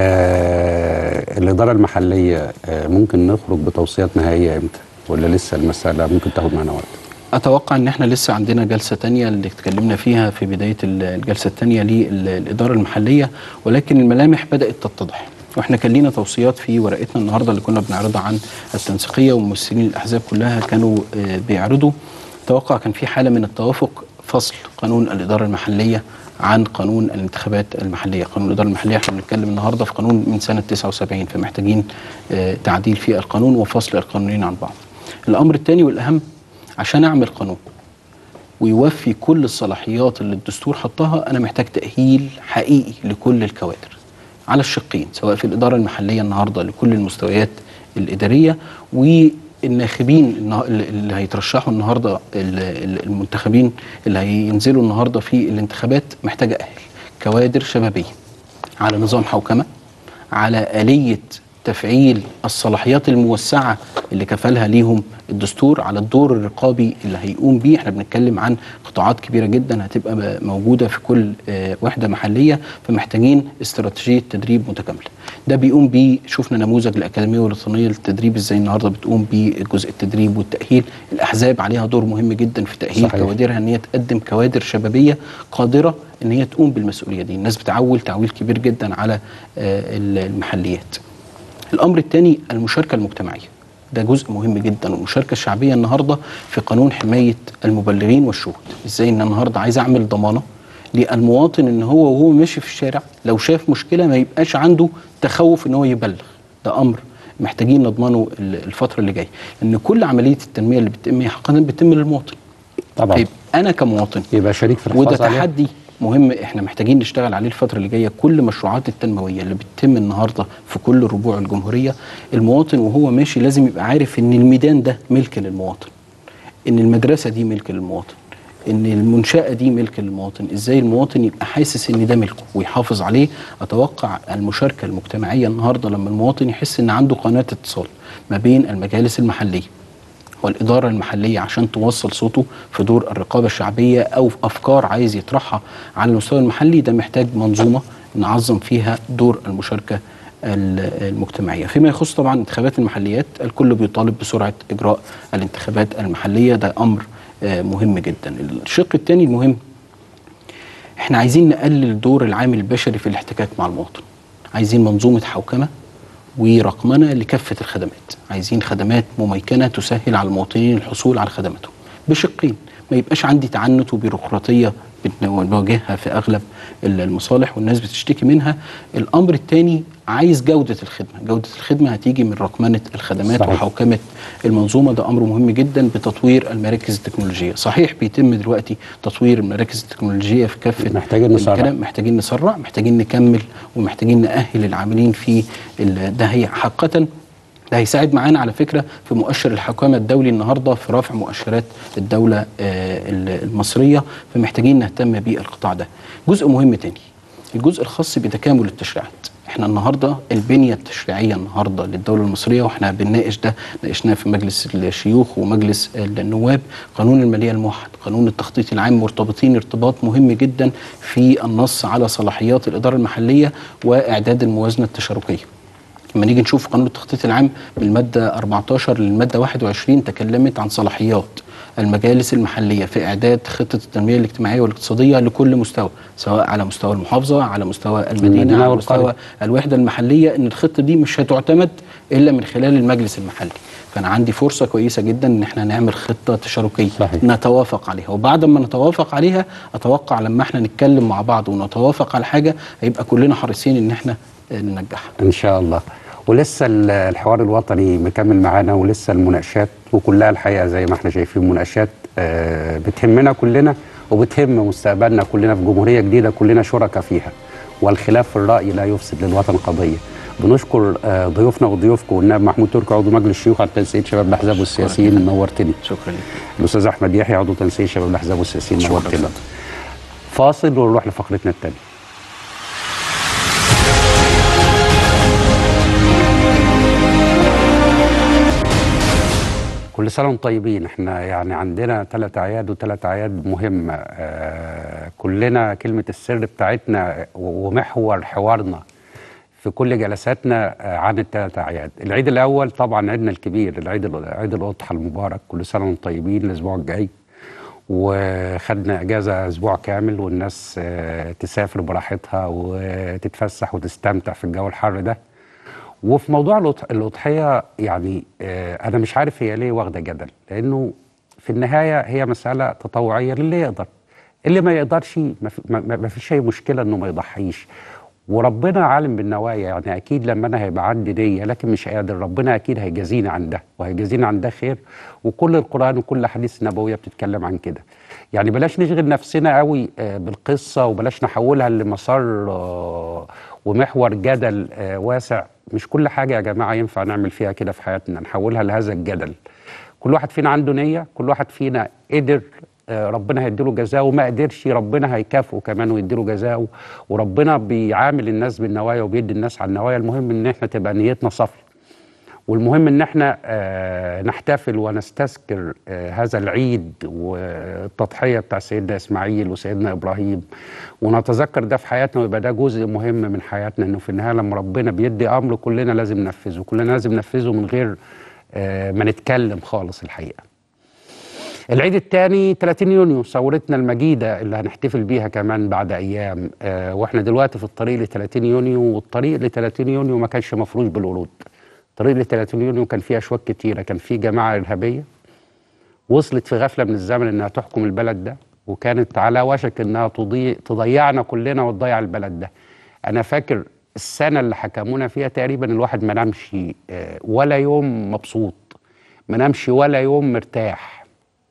آه، الاداره المحليه آه، ممكن نخرج بتوصيات نهائيه امتى ولا لسه المساله ممكن تاخد معانا وقت اتوقع ان احنا لسه عندنا جلسه تانية اللي اتكلمنا فيها في بدايه ال- الجلسه التانية للاداره المحليه ولكن الملامح بدات تتضح واحنا كان لينا توصيات في ورقتنا النهارده اللي كنا بنعرضها عن التنسيقيه وممثلين الاحزاب كلها كانوا آه، بيعرضوا اتوقع كان في حاله من التوافق فصل قانون الاداره المحليه عن قانون الانتخابات المحليه، قانون الاداره المحليه احنا بنتكلم النهارده في قانون من سنه 79 فمحتاجين آه، تعديل في القانون وفصل القانونين عن بعض. الامر الثاني والاهم عشان اعمل قانون ويوفي كل الصلاحيات اللي الدستور حطها انا محتاج تاهيل حقيقي لكل الكوادر على الشقين سواء في الاداره المحليه النهارده لكل المستويات الاداريه والناخبين النه- اللي هيترشحوا النهارده ال- ال- المنتخبين اللي هينزلوا النهارده في الانتخابات محتاجه اهل كوادر شبابيه على نظام حوكمه على آلية تفعيل الصلاحيات الموسعة اللي كفلها ليهم الدستور على الدور الرقابي اللي هيقوم بيه احنا بنتكلم عن قطاعات كبيرة جدا هتبقى م- موجودة في كل آه، وحدة محلية فمحتاجين استراتيجية تدريب متكاملة ده بيقوم بيه شفنا نموذج الأكاديمية الوطنية للتدريب ازاي النهاردة بتقوم بجزء التدريب والتأهيل الأحزاب عليها دور مهم جدا في تأهيل صحيح. كوادرها ان هي تقدم كوادر شبابية قادرة ان هي تقوم بالمسؤولية دي الناس بتعول تعويل كبير جدا على آه، المحليات الامر الثاني المشاركه المجتمعيه ده جزء مهم جدا والمشاركه الشعبيه النهارده في قانون حمايه المبلغين والشهود ازاي ان النهارده عايز اعمل ضمانه للمواطن ان هو وهو ماشي في الشارع لو شاف مشكله ما يبقاش عنده تخوف ان هو يبلغ ده امر محتاجين نضمنه ال- الفتره اللي جايه ان كل عمليه التنميه اللي بتتم هي حقيقه بتتم للمواطن طبعا طيب انا كمواطن يبقى شريك في وده الحفاظ عليها تحدي مهم احنا محتاجين نشتغل عليه الفترة اللي جاية كل المشروعات التنموية اللي بتتم النهاردة في كل ربوع الجمهورية المواطن وهو ماشي لازم يبقى عارف ان الميدان ده ملك للمواطن ان المدرسة دي ملك للمواطن ان المنشأة دي ملك للمواطن ازاي المواطن يبقى حاسس ان ده ملكه ويحافظ عليه اتوقع المشاركة المجتمعية النهاردة لما المواطن يحس ان عنده قناة اتصال ما بين المجالس المحلية والإدارة المحلية عشان توصل صوته في دور الرقابة الشعبية أو في أفكار عايز يطرحها على المستوى المحلي ده محتاج منظومة نعظم فيها دور المشاركة ال- المجتمعية فيما يخص طبعا انتخابات المحليات الكل بيطالب بسرعة إجراء الانتخابات المحلية ده أمر آه، مهم جدا الشق الثاني المهم احنا عايزين نقلل دور العامل البشري في الاحتكاك مع المواطن عايزين منظومة حوكمة ورقمنة لكافة الخدمات عايزين خدمات مميكنة تسهل على المواطنين الحصول على خدماتهم بشقين ما يبقاش عندي تعنت وبيروقراطيه بنواجهها في اغلب المصالح والناس بتشتكي منها الامر الثاني عايز جوده الخدمه جوده الخدمه هتيجي من رقمنه الخدمات صحيح. وحوكمه المنظومه ده امر مهم جدا بتطوير المراكز التكنولوجيه صحيح بيتم دلوقتي تطوير المراكز التكنولوجيه في كافه محتاجين نسرع. الكلام محتاجين نسرع محتاجين نكمل ومحتاجين نأهل العاملين في ال- ده هي حقيقة ده هيساعد معانا على فكرة في مؤشر الحكومة الدولي النهاردة في رفع مؤشرات الدولة آه، ال- المصرية فمحتاجين نهتم بالقطاع ده جزء مهم تاني الجزء الخاص بتكامل التشريعات احنا النهارده البنيه التشريعيه النهارده للدوله المصريه واحنا بنناقش ده ناقشناه في مجلس الشيوخ ومجلس النواب قانون الماليه الموحد قانون التخطيط العام مرتبطين ارتباط مهم جدا في النص على صلاحيات الاداره المحليه واعداد الموازنه التشاركيه لما نيجي نشوف قانون التخطيط العام من المادة 14 للمادة 21 تكلمت عن صلاحيات المجالس المحلية في إعداد خطة التنمية الاجتماعية والاقتصادية لكل مستوى سواء على مستوى المحافظة على مستوى المدينة, المدينة على والقرية. مستوى الوحدة المحلية إن الخطة دي مش هتعتمد إلا من خلال المجلس المحلي فأنا عندي فرصة كويسة جدا إن احنا نعمل خطة تشاركية صحيح. نتوافق عليها وبعد ما نتوافق عليها أتوقع لما احنا نتكلم مع بعض ونتوافق على حاجة هيبقى كلنا حريصين إن احنا آه، ننجحها ان شاء الله ولسه ال- الحوار الوطني مكمل معانا ولسه المناقشات وكلها الحقيقه زي ما احنا شايفين مناقشات آه، بتهمنا كلنا وبتهم مستقبلنا كلنا في جمهوريه جديده كلنا شركاء فيها والخلاف في الراي لا يفسد للوطن قضيه بنشكر آه، ضيوفنا وضيوفكم والنائب محمود تركي عضو مجلس الشيوخ على تنسيق شباب الاحزاب والسياسيين نورتني شكرا لك الاستاذ احمد يحيى عضو تنسيق شباب الاحزاب والسياسيين شكراً نورتنا فندم. فاصل ونروح لفقرتنا الثانيه كل سنه وانتم طيبين احنا يعني عندنا ثلاث اعياد وثلاث اعياد مهمه آه كلنا كلمه السر بتاعتنا ومحور حوارنا في كل جلساتنا آه، عن الثلاث اعياد العيد الاول طبعا عيدنا الكبير العيد ال- عيد الاضحى المبارك كل سنه وانتم طيبين الاسبوع الجاي وخدنا اجازه اسبوع كامل والناس آه، تسافر براحتها وتتفسح وتستمتع في الجو الحر ده وفي موضوع الأضح- الأضحية يعني آه، أنا مش عارف هي ليه واخدة جدل لأنه في النهاية هي مسألة تطوعية للي يقدر اللي ما يقدرش ما في- ما- ما ما فيش أي مشكلة إنه ما يضحيش وربنا عالم بالنوايا يعني أكيد لما أنا هيبقى عندي نية لكن مش قادر ربنا أكيد هيجازيني عن ده وهيجازيني عن ده خير وكل القرآن وكل حديث نبوية بتتكلم عن كده يعني بلاش نشغل نفسنا قوي آه، بالقصة وبلاش نحولها لمسار آه، ومحور جدل آه، واسع مش كل حاجة يا جماعة ينفع نعمل فيها كده في حياتنا نحولها لهذا الجدل كل واحد فينا عنده نية كل واحد فينا قدر آه، ربنا هيديله جزاءه وما قدرش ربنا هيكافئه كمان ويديله جزاءه وربنا بيعامل الناس بالنوايا وبيدي الناس على النوايا المهم ان احنا تبقى نيتنا صافيه والمهم ان احنا آه، نحتفل ونستذكر آه، هذا العيد والتضحيه بتاع سيدنا اسماعيل وسيدنا ابراهيم ونتذكر ده في حياتنا ويبقى ده جزء مهم من حياتنا انه في النهايه لما ربنا بيدي امر كلنا لازم ننفذه كلنا لازم ننفذه من غير آه، ما نتكلم خالص الحقيقه العيد الثاني 30 يونيو ثورتنا المجيده اللي هنحتفل بيها كمان بعد ايام آه واحنا دلوقتي في الطريق ل 30 يونيو والطريق ل 30 يونيو ما كانش مفروش بالورود الطريق ل 30 يونيو كان فيه اشواك كتيره كان فيه جماعه ارهابيه وصلت في غفله من الزمن انها تحكم البلد ده وكانت على وشك انها تضيع تضيعنا كلنا وتضيع البلد ده انا فاكر السنه اللي حكمونا فيها تقريبا الواحد ما نامش آه، ولا يوم مبسوط ما نامش ولا يوم مرتاح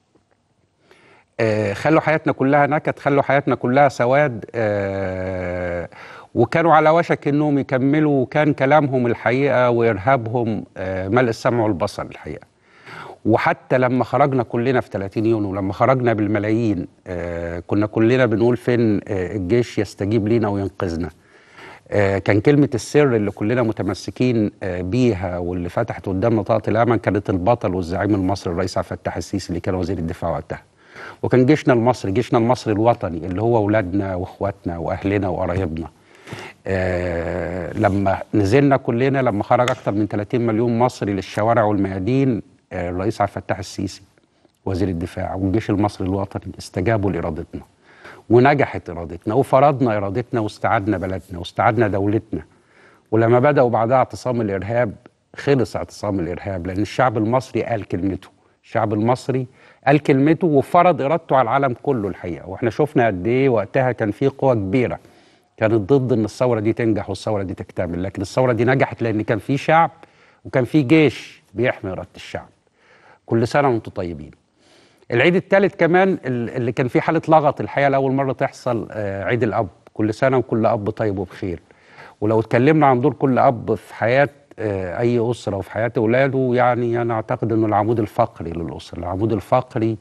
آه، خلوا حياتنا كلها نكد خلوا حياتنا كلها سواد آه، وكانوا على وشك انهم يكملوا وكان كلامهم الحقيقه وارهابهم آه، ملء السمع والبصر الحقيقه وحتى لما خرجنا كلنا في 30 يونيو لما خرجنا بالملايين آه، كنا كلنا بنقول فين آه، الجيش يستجيب لينا وينقذنا آه، كان كلمة السر اللي كلنا متمسكين آه، بيها واللي فتحت قدامنا طاقة الأمل كانت البطل والزعيم المصري الرئيس عبد الفتاح السيسي اللي كان وزير الدفاع وقتها وكان جيشنا المصري جيشنا المصري الوطني اللي هو أولادنا وإخواتنا وأهلنا وقرايبنا آه لما نزلنا كلنا لما خرج أكثر من 30 مليون مصري للشوارع والميادين آه الرئيس عبد الفتاح السيسي وزير الدفاع والجيش المصري الوطني استجابوا لإرادتنا ونجحت إرادتنا وفرضنا إرادتنا واستعدنا بلدنا واستعدنا دولتنا ولما بدأوا بعدها اعتصام الإرهاب خلص اعتصام الإرهاب لأن الشعب المصري قال كلمته الشعب المصري قال كلمته وفرض ارادته على العالم كله الحقيقه واحنا شفنا قد ايه وقتها كان في قوى كبيره كانت ضد ان الثوره دي تنجح والثوره دي تكتمل لكن الثوره دي نجحت لان كان في شعب وكان في جيش بيحمي اراده الشعب كل سنه وانتم طيبين العيد الثالث كمان ال- اللي كان فيه حاله لغط الحقيقه لاول مره تحصل آه، عيد الاب كل سنه وكل اب طيب وبخير ولو اتكلمنا عن دور كل اب في حياه آه، اي اسره وفي حياه اولاده يعني انا اعتقد انه العمود الفقري للاسره العمود الفقري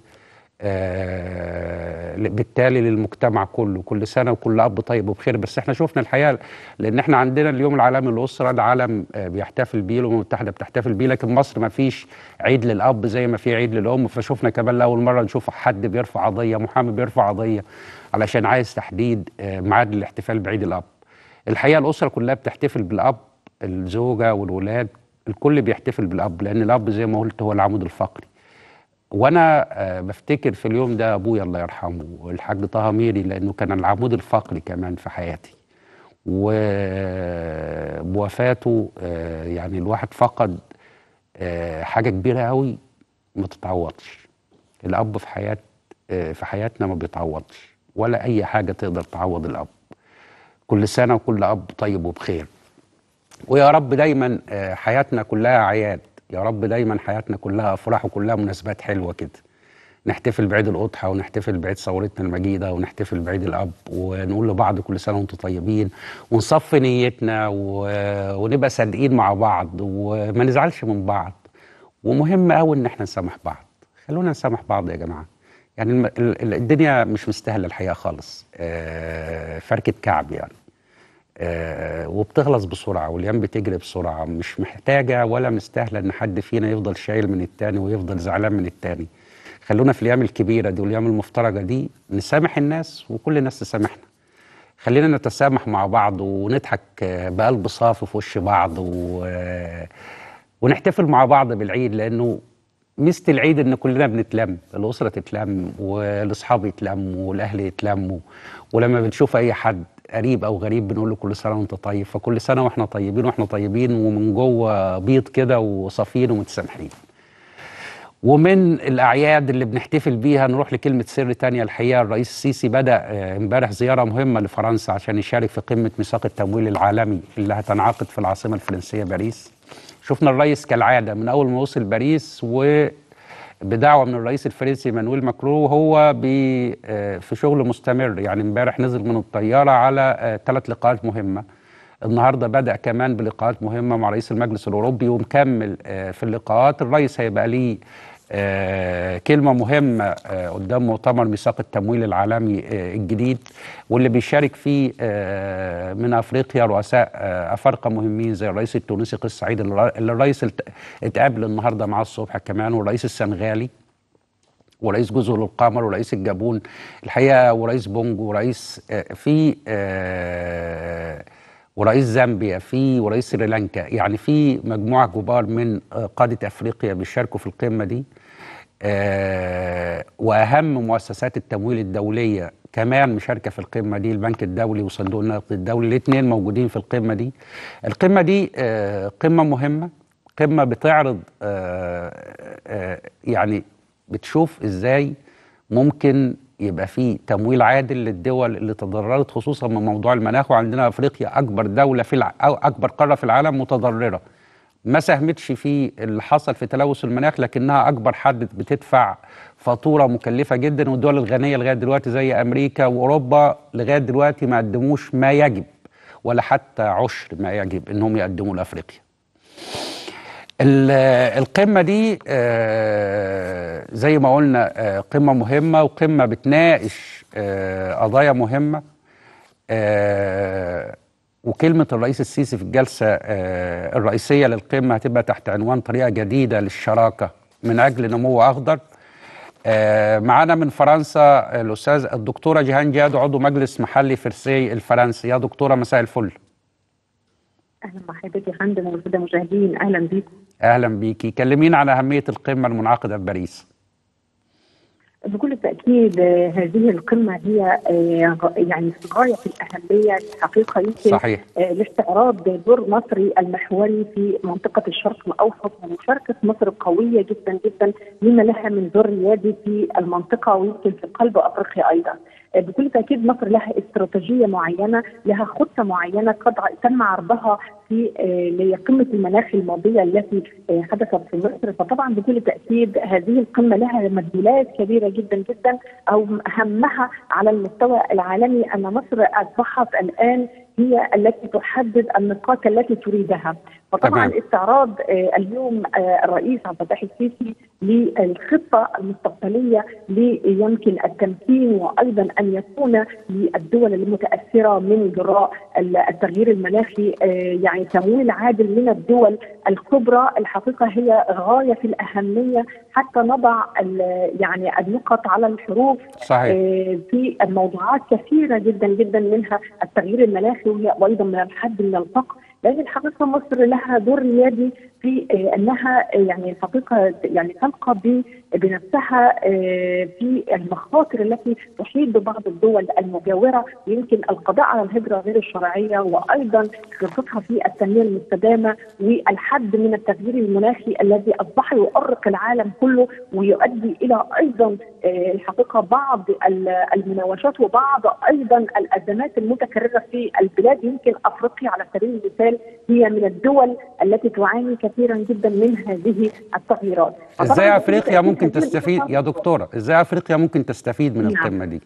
آه، بالتالي للمجتمع كله كل سنه وكل اب طيب وبخير بس احنا شفنا الحقيقه لان احنا عندنا اليوم العالمي للاسره العالم آه، بيحتفل بيه الامم المتحده بتحتفل بيه لكن مصر ما فيش عيد للاب زي ما في عيد للام فشفنا كمان لاول مره نشوف حد بيرفع قضيه محامي بيرفع قضيه علشان عايز تحديد آه، ميعاد الاحتفال بعيد الاب الحقيقه الاسره كلها بتحتفل بالاب الزوجه والولاد الكل بيحتفل بالاب لان الاب زي ما قلت هو العمود الفقري وانا آه، بفتكر في اليوم ده ابويا الله يرحمه الحاج طه ميري لانه كان العمود الفقري كمان في حياتي وبوفاته آه، يعني الواحد فقد آه، حاجه كبيره قوي ما تتعوضش الاب في حياه آه، في حياتنا ما بيتعوضش ولا اي حاجه تقدر تعوض الاب كل سنه وكل اب طيب وبخير ويا رب دايما آه، حياتنا كلها اعياد يا رب دايما حياتنا كلها افراح وكلها مناسبات حلوه كده نحتفل بعيد الاضحى ونحتفل بعيد ثورتنا المجيده ونحتفل بعيد الاب ونقول لبعض كل سنه وانتم طيبين ونصفي نيتنا و... ونبقى صادقين مع بعض وما نزعلش من بعض ومهم قوي ان احنا نسامح بعض خلونا نسامح بعض يا جماعه يعني الم... ال- ال- الدنيا مش مستاهله الحقيقه خالص آه، فركه كعب يعني آه، وبتخلص بسرعه والايام بتجري بسرعه مش محتاجه ولا مستاهله ان حد فينا يفضل شايل من التاني ويفضل زعلان من التاني خلونا في الايام الكبيره دي والايام المفترجه دي نسامح الناس وكل الناس تسامحنا خلينا نتسامح مع بعض ونضحك آه، بقلب صافي في وش بعض و... آه، ونحتفل مع بعض بالعيد لانه ميزه العيد ان كلنا بنتلم الاسره تتلم والاصحاب يتلموا والاهل يتلموا ولما بنشوف اي حد قريب او غريب بنقول له كل سنه وانت طيب فكل سنه واحنا طيبين واحنا طيبين ومن جوه بيض كده وصافيين ومتسامحين ومن الاعياد اللي بنحتفل بيها نروح لكلمه سر تانية الحقيقه الرئيس السيسي بدا آه، امبارح زياره مهمه لفرنسا عشان يشارك في قمه ميثاق التمويل العالمي اللي هتنعقد في العاصمه الفرنسيه باريس شفنا الرئيس كالعاده من اول ما وصل باريس و بدعوه من الرئيس الفرنسي مانويل ماكرون هو بي آه، في شغل مستمر يعني امبارح نزل من الطياره على ثلاث لقاءات مهمه النهارده بدا كمان بلقاءات مهمه مع رئيس المجلس الاوروبي ومكمل آه، في اللقاءات الرئيس هيبقى ليه آه، كلمه مهمه آه، قدام مؤتمر ميثاق التمويل العالمي آه، الجديد واللي بيشارك فيه آه، من افريقيا رؤساء آه، افارقه مهمين زي الرئيس التونسي قيس سعيد اللي اللي الرئيس الت- اتقابل النهارده معاه الصبح كمان والرئيس السنغالي ورئيس جزر القمر ورئيس الجابون الحقيقه ورئيس بونجو ورئيس آه، في آه، ورئيس زامبيا في ورئيس سريلانكا يعني في مجموعه كبار من آه، قاده افريقيا بيشاركوا في القمه دي آه، واهم مؤسسات التمويل الدوليه كمان مشاركه في القمه دي البنك الدولي وصندوق النقد الدولي الاثنين موجودين في القمه دي القمه دي آه، قمه مهمه قمه بتعرض آه، آه، يعني بتشوف ازاي ممكن يبقى في تمويل عادل للدول اللي تضررت خصوصا من موضوع المناخ وعندنا افريقيا اكبر دوله في الع... او اكبر قاره في العالم متضرره ما ساهمتش في اللي حصل في تلوث المناخ لكنها اكبر حد بتدفع فاتوره مكلفه جدا والدول الغنيه لغايه دلوقتي زي امريكا واوروبا لغايه دلوقتي ما قدموش ما يجب ولا حتى عشر ما يجب انهم يقدموا لافريقيا ال- القمة دي آه، زي ما قلنا آه، قمة مهمة وقمة بتناقش آه، قضايا مهمة آه، وكلمة الرئيس السيسي في الجلسة آه، الرئيسية للقمة هتبقى تحت عنوان طريقة جديدة للشراكة من أجل نمو أخضر آه، معانا من فرنسا الأستاذ الدكتورة جيهان جادو عضو مجلس محلي فرسي الفرنسي يا دكتورة مساء الفل اهلا بحضرتك يا فندم والساده المشاهدين اهلا بيكم أهلا بيكي كلمينا عن أهمية القمة المنعقدة في باريس بكل تأكيد آه، هذه القمة هي آه، غ- يعني في غاية الأهمية الحقيقة يمكن صحيح آه، لاستعراض دور مصر المحوري في منطقة الشرق الأوسط ومشاركة مصر قوية جدا جدا لما لها من دور ريادي في المنطقة ويمكن في قلب أفريقيا أيضا آه، بكل تأكيد مصر لها استراتيجية معينة لها خطة معينة قد تم عرضها في آه، لقمة المناخ الماضية التي آه، حدثت في مصر فطبعا بكل تأكيد هذه القمة لها مدلولات كبيرة جدا جدا أو أهمها على المستوى العالمي أن مصر أصبحت الآن هي التي تحدد النقاط التي تريدها فطبعا تمام. استعراض آه، اليوم آه، الرئيس عبد الفتاح السيسي للخطه المستقبليه ليمكن التمكين وايضا ان يكون للدول المتاثره من جراء ال- التغيير المناخي آه، يعني تمويل عادل من الدول الكبرى الحقيقه هي غايه في الاهميه حتى نضع ال- يعني النقط على الحروف صحيح آه، في موضوعات كثيره جدا جدا منها التغيير المناخي وهي وايضا من الحد من الفقر لان الحقيقه مصر لها دور ريادي في آه، انها آه، يعني الحقيقه يعني تلقى ب- بنفسها آه، في المخاطر التي تحيط ببعض الدول المجاوره ويمكن القضاء على الهجره غير الشرعيه وايضا خطتها في التنميه المستدامه والحد من التغيير المناخي الذي اصبح يؤرق العالم كله ويؤدي الى ايضا آه، الحقيقه بعض ال- المناوشات وبعض ايضا الازمات المتكرره في البلاد يمكن افريقيا على سبيل المثال هي من الدول التي تعاني كثيرا جدا من هذه التغييرات ازاي فطبعاً افريقيا ممكن هذه تستفيد الخطط- يا دكتوره ازاي افريقيا ممكن تستفيد من نعم. القمه دي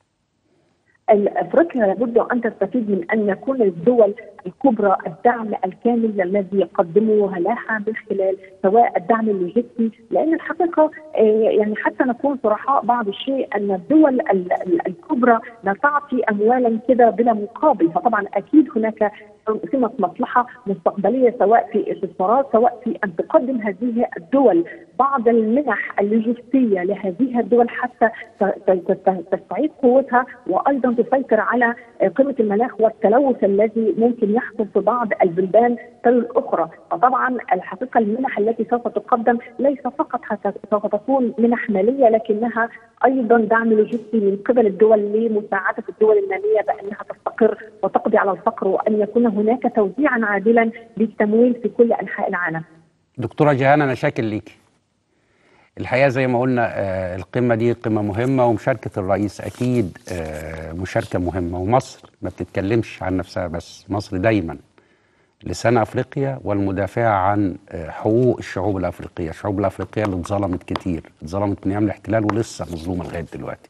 افريقيا لابد ان تستفيد من ان يكون الدول الكبرى الدعم الكامل الذي يقدمه لها من خلال سواء الدعم اللوجستي لان الحقيقه آه، يعني حتى نكون صرحاء بعض الشيء ان الدول ال- ال- الكبرى لا تعطي اموالا كده بلا مقابل فطبعا اكيد هناك سمة مصلحة مستقبلية سواء في استثمارات سواء في أن تقدم هذه الدول بعض المنح اللوجستية لهذه الدول حتى ت- ت- ت- تستعيد قوتها وأيضا تسيطر على قيمة المناخ والتلوث الذي ممكن يحصل في بعض البلدان تل الأخرى فطبعا الحقيقة المنح التي سوف تقدم ليس فقط حت- سوف تكون منح مالية لكنها أيضا دعم لوجستي من قبل الدول لمساعدة الدول النامية بأنها تستقر وتقضي على الفقر وأن يكون هناك توزيعا عادلا للتمويل في كل أنحاء العالم دكتوره جيهان انا شاكر ليكي الحقيقه زي ما قلنا آه، القمه دي قمه مهمه ومشاركه الرئيس اكيد آه، مشاركه مهمه ومصر ما بتتكلمش عن نفسها بس مصر دايما لسان افريقيا والمدافعه عن آه، حقوق الشعوب الافريقيه الشعوب الافريقيه اللي اتظلمت كتير اتظلمت من ايام الاحتلال ولسه مظلومه لغايه دلوقتي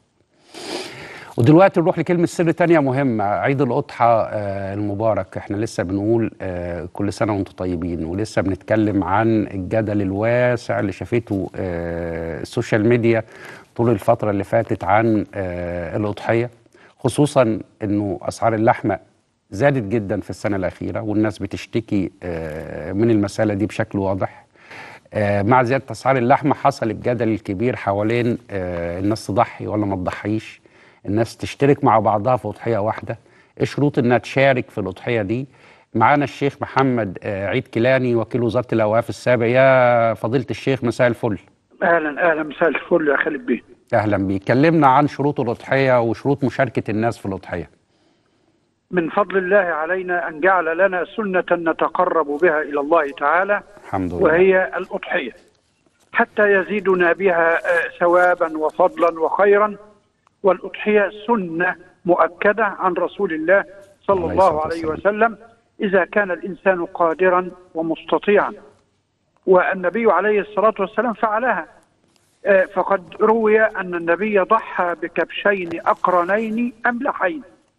ودلوقتي نروح لكلمة سر تانية مهمة عيد الأضحى آه، المبارك احنا لسه بنقول آه، كل سنة وانتم طيبين ولسه بنتكلم عن الجدل الواسع اللي شافته آه، السوشيال ميديا طول الفترة اللي فاتت عن آه، الأضحية خصوصا انه أسعار اللحمة زادت جدا في السنة الأخيرة والناس بتشتكي آه، من المسألة دي بشكل واضح آه، مع زيادة أسعار اللحمة حصل الجدل الكبير حوالين آه، الناس تضحي ولا ما تضحيش الناس تشترك مع بعضها في أضحية واحدة إيه شروط إنها تشارك في الأضحية دي معانا الشيخ محمد آه، عيد كيلاني وكيل وزارة الأوقاف السابق يا فضيلة الشيخ مساء الفل اهلا اهلا مساء الفل يا خالد بيه أهلا بيك كلمنا عن شروط الأضحية وشروط مشاركة الناس في الأضحية من فضل الله علينا ان جعل لنا سنه نتقرب بها الى الله تعالى الحمد لله وهي الاضحيه حتى يزيدنا بها آه، ثوابا وفضلا وخيرا والاضحيه سنه مؤكده عن رسول الله صلى عليه الله الصلاة عليه والسلام. وسلم اذا كان الانسان قادرا ومستطيعا والنبي عليه الصلاه والسلام فعلها آه، فقد روي ان النبي ضحى بكبشين اقرنين املحين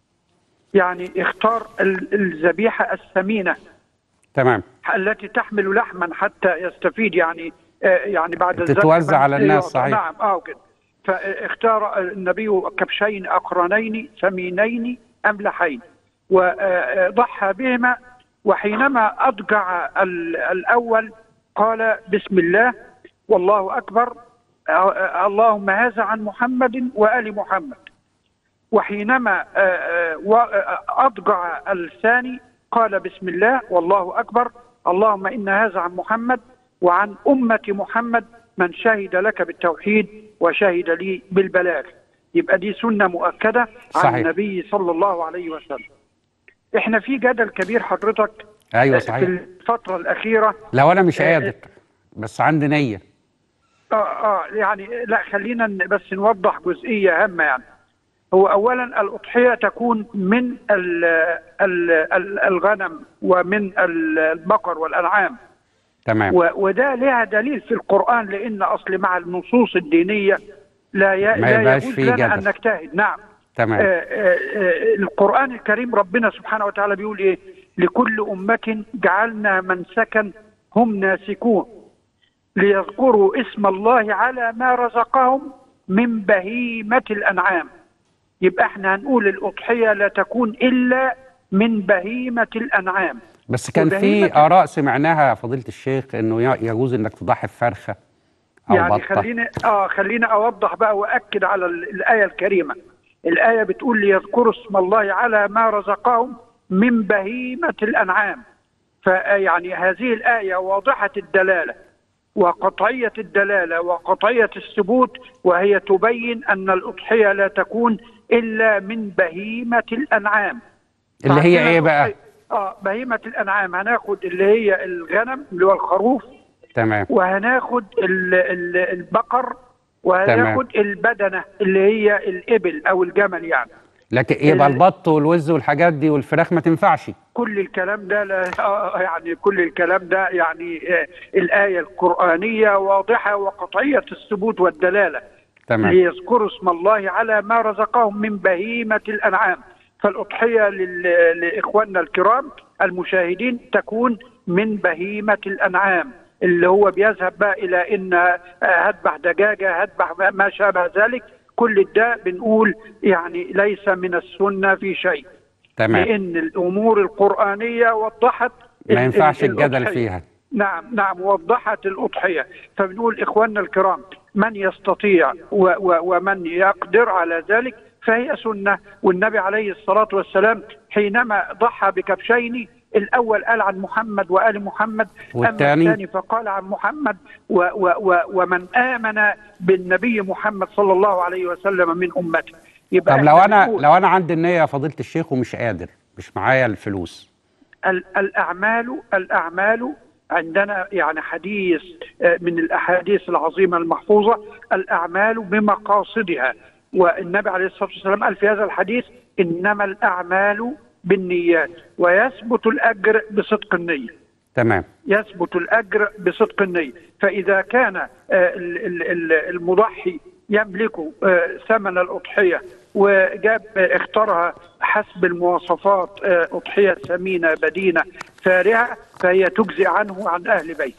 يعني اختار ال- الذبيحه الثمينه تمام التي تحمل لحما حتى يستفيد يعني آه، يعني بعد الذبح تتوزع من- على الناس، أيوة، صحيح. نعم اه كده فاختار النبي كبشين اقرنين ثمينين املحين وضحى بهما وحينما اضجع ال- الاول قال بسم الله والله اكبر آه، آه، اللهم هذا عن محمد وال محمد وحينما آه، آه، و- آه، أضجع الثاني قال بسم الله والله أكبر اللهم إن هذا عن محمد وعن أمة محمد من شهد لك بالتوحيد وشهد لي بالبلاغ يبقى دي سنة مؤكدة عن صحيح. النبي صلى الله عليه وسلم احنا في جدل كبير حضرتك ايوه في صحيح الفترة الأخيرة لو انا مش آه، قادر بس عندي نيه اه اه يعني لا خلينا ن- بس نوضح جزئيه هامه يعني هو اولا الاضحيه تكون من ال ال ال الغنم ومن ال- البقر والانعام تمام و- وده لها دليل في القران لان اصل مع النصوص الدينيه لا ي- ما لا يبقاش يجوز فيه لنا جدل. ان نجتهد نعم تمام آه، آه، آه، القرآن الكريم ربنا سبحانه وتعالى بيقول إيه لكل أمة جعلنا منسكا هم ناسكون ليذكروا اسم الله على ما رزقهم من بهيمة الأنعام يبقى احنا هنقول الأضحية لا تكون إلا من بهيمة الأنعام بس كان في وبهيمة- اراء سمعناها فضيله الشيخ انه ي- يجوز انك تضحي بفرخه او يعني بطه خليني اه خليني اوضح بقى واكد على ال- الايه الكريمه الايه بتقول ليذكروا اسم الله على ما رزقهم من بهيمه الانعام فيعني هذه الايه واضحه الدلاله وقطعيه الدلاله وقطعيه الثبوت وهي تبين ان الاضحيه لا تكون الا من بهيمه الانعام اللي هي فعندنا ايه بقى الأضحية- اه بهيمه الانعام هناخد اللي هي الغنم اللي هو الخروف تمام وهناخد ال- ال- البقر وهناخد البدنه اللي هي الابل او الجمل يعني لكن يبقى ال- البط والوز والحاجات دي والفراخ ما تنفعش كل الكلام ده لا آه، يعني كل الكلام ده يعني آه، الايه القرانيه واضحه وقطعيه الثبوت والدلاله تمام ليذكروا اسم الله على ما رزقهم من بهيمه الانعام فالاضحيه لل- لاخواننا الكرام المشاهدين تكون من بهيمه الانعام اللي هو بيذهب بقى الى ان آه، هذبح دجاجه هذبح ما- ما شابه ذلك كل ده بنقول يعني ليس من السنه في شيء تمام لان الامور القرانيه وضحت ما ال- ينفعش ال- الجدل الأضحية. فيها نعم نعم وضحت الأضحية فبنقول إخواننا الكرام من يستطيع و و ومن يقدر على ذلك فهي سنة والنبي عليه الصلاة والسلام حينما ضحى بكبشين الأول قال عن محمد وآل محمد أما والثاني؟ الثاني فقال عن محمد و و و ومن آمن بالنبي محمد صلى الله عليه وسلم من أمته يبقى طب لو إحنا انا بنقول لو انا عندي النيه يا فضيله الشيخ ومش قادر مش معايا الفلوس ال- الأعمال الأعمال عندنا يعني حديث آه، من الأحاديث العظيمة المحفوظة الأعمال بمقاصدها والنبي عليه الصلاة والسلام قال في هذا الحديث إنما الأعمال بالنيات ويثبت الأجر بصدق النية تمام يثبت الأجر بصدق النية فإذا كان آه، ال- ال- ال- المضحي يملك آه، ثمن الأضحية وجاب آه، اختارها حسب المواصفات آه، أضحية ثمينة بدينة فارهة فهي تجزئ عنه عن أهل بيته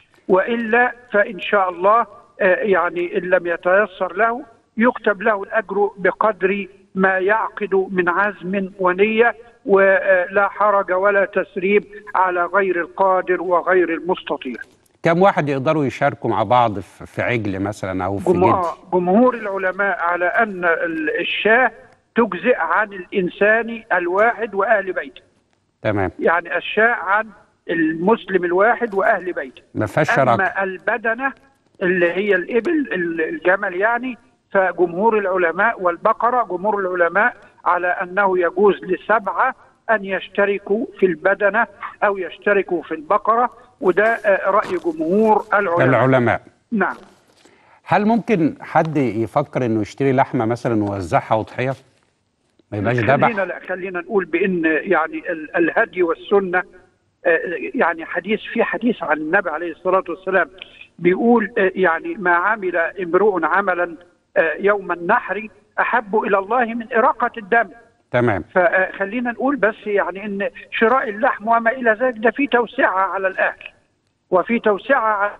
وإلا فإن شاء الله آه، يعني إن لم يتيسر له يكتب له الأجر بقدر ما يعقد من عزم ونية ولا حرج ولا تسريب على غير القادر وغير المستطيع كم واحد يقدروا يشاركوا مع بعض في في عجل مثلا او في جم- جد جمهور العلماء على أن ال- الشاه تجزئ عن الإنسان الواحد وأهل بيته تمام يعني الشاة عن المسلم الواحد وأهل بيته ما فيهاش شراكه أما البدنة اللي هي الإبل ال- الجمل يعني فجمهور العلماء والبقرة جمهور العلماء على أنه يجوز لسبعة أن يشتركوا في البدنة أو يشتركوا في البقرة وده آه، رأي جمهور العلماء العلماء نعم هل ممكن حد يفكر انه يشتري لحمه مثلا ويوزعها اضحيه ما يبقاش خلينا ذبح لا خلينا نقول بان يعني ال- الهدي والسنه آه، يعني حديث في حديث عن النبي عليه الصلاه والسلام بيقول آه، يعني ما عمل امرؤ عملا آه، يوم النحر احب الى الله من اراقه الدم تمام فخلينا نقول بس يعني ان شراء اللحم وما الى ذلك ده في توسعه على الاهل وفي توسعه على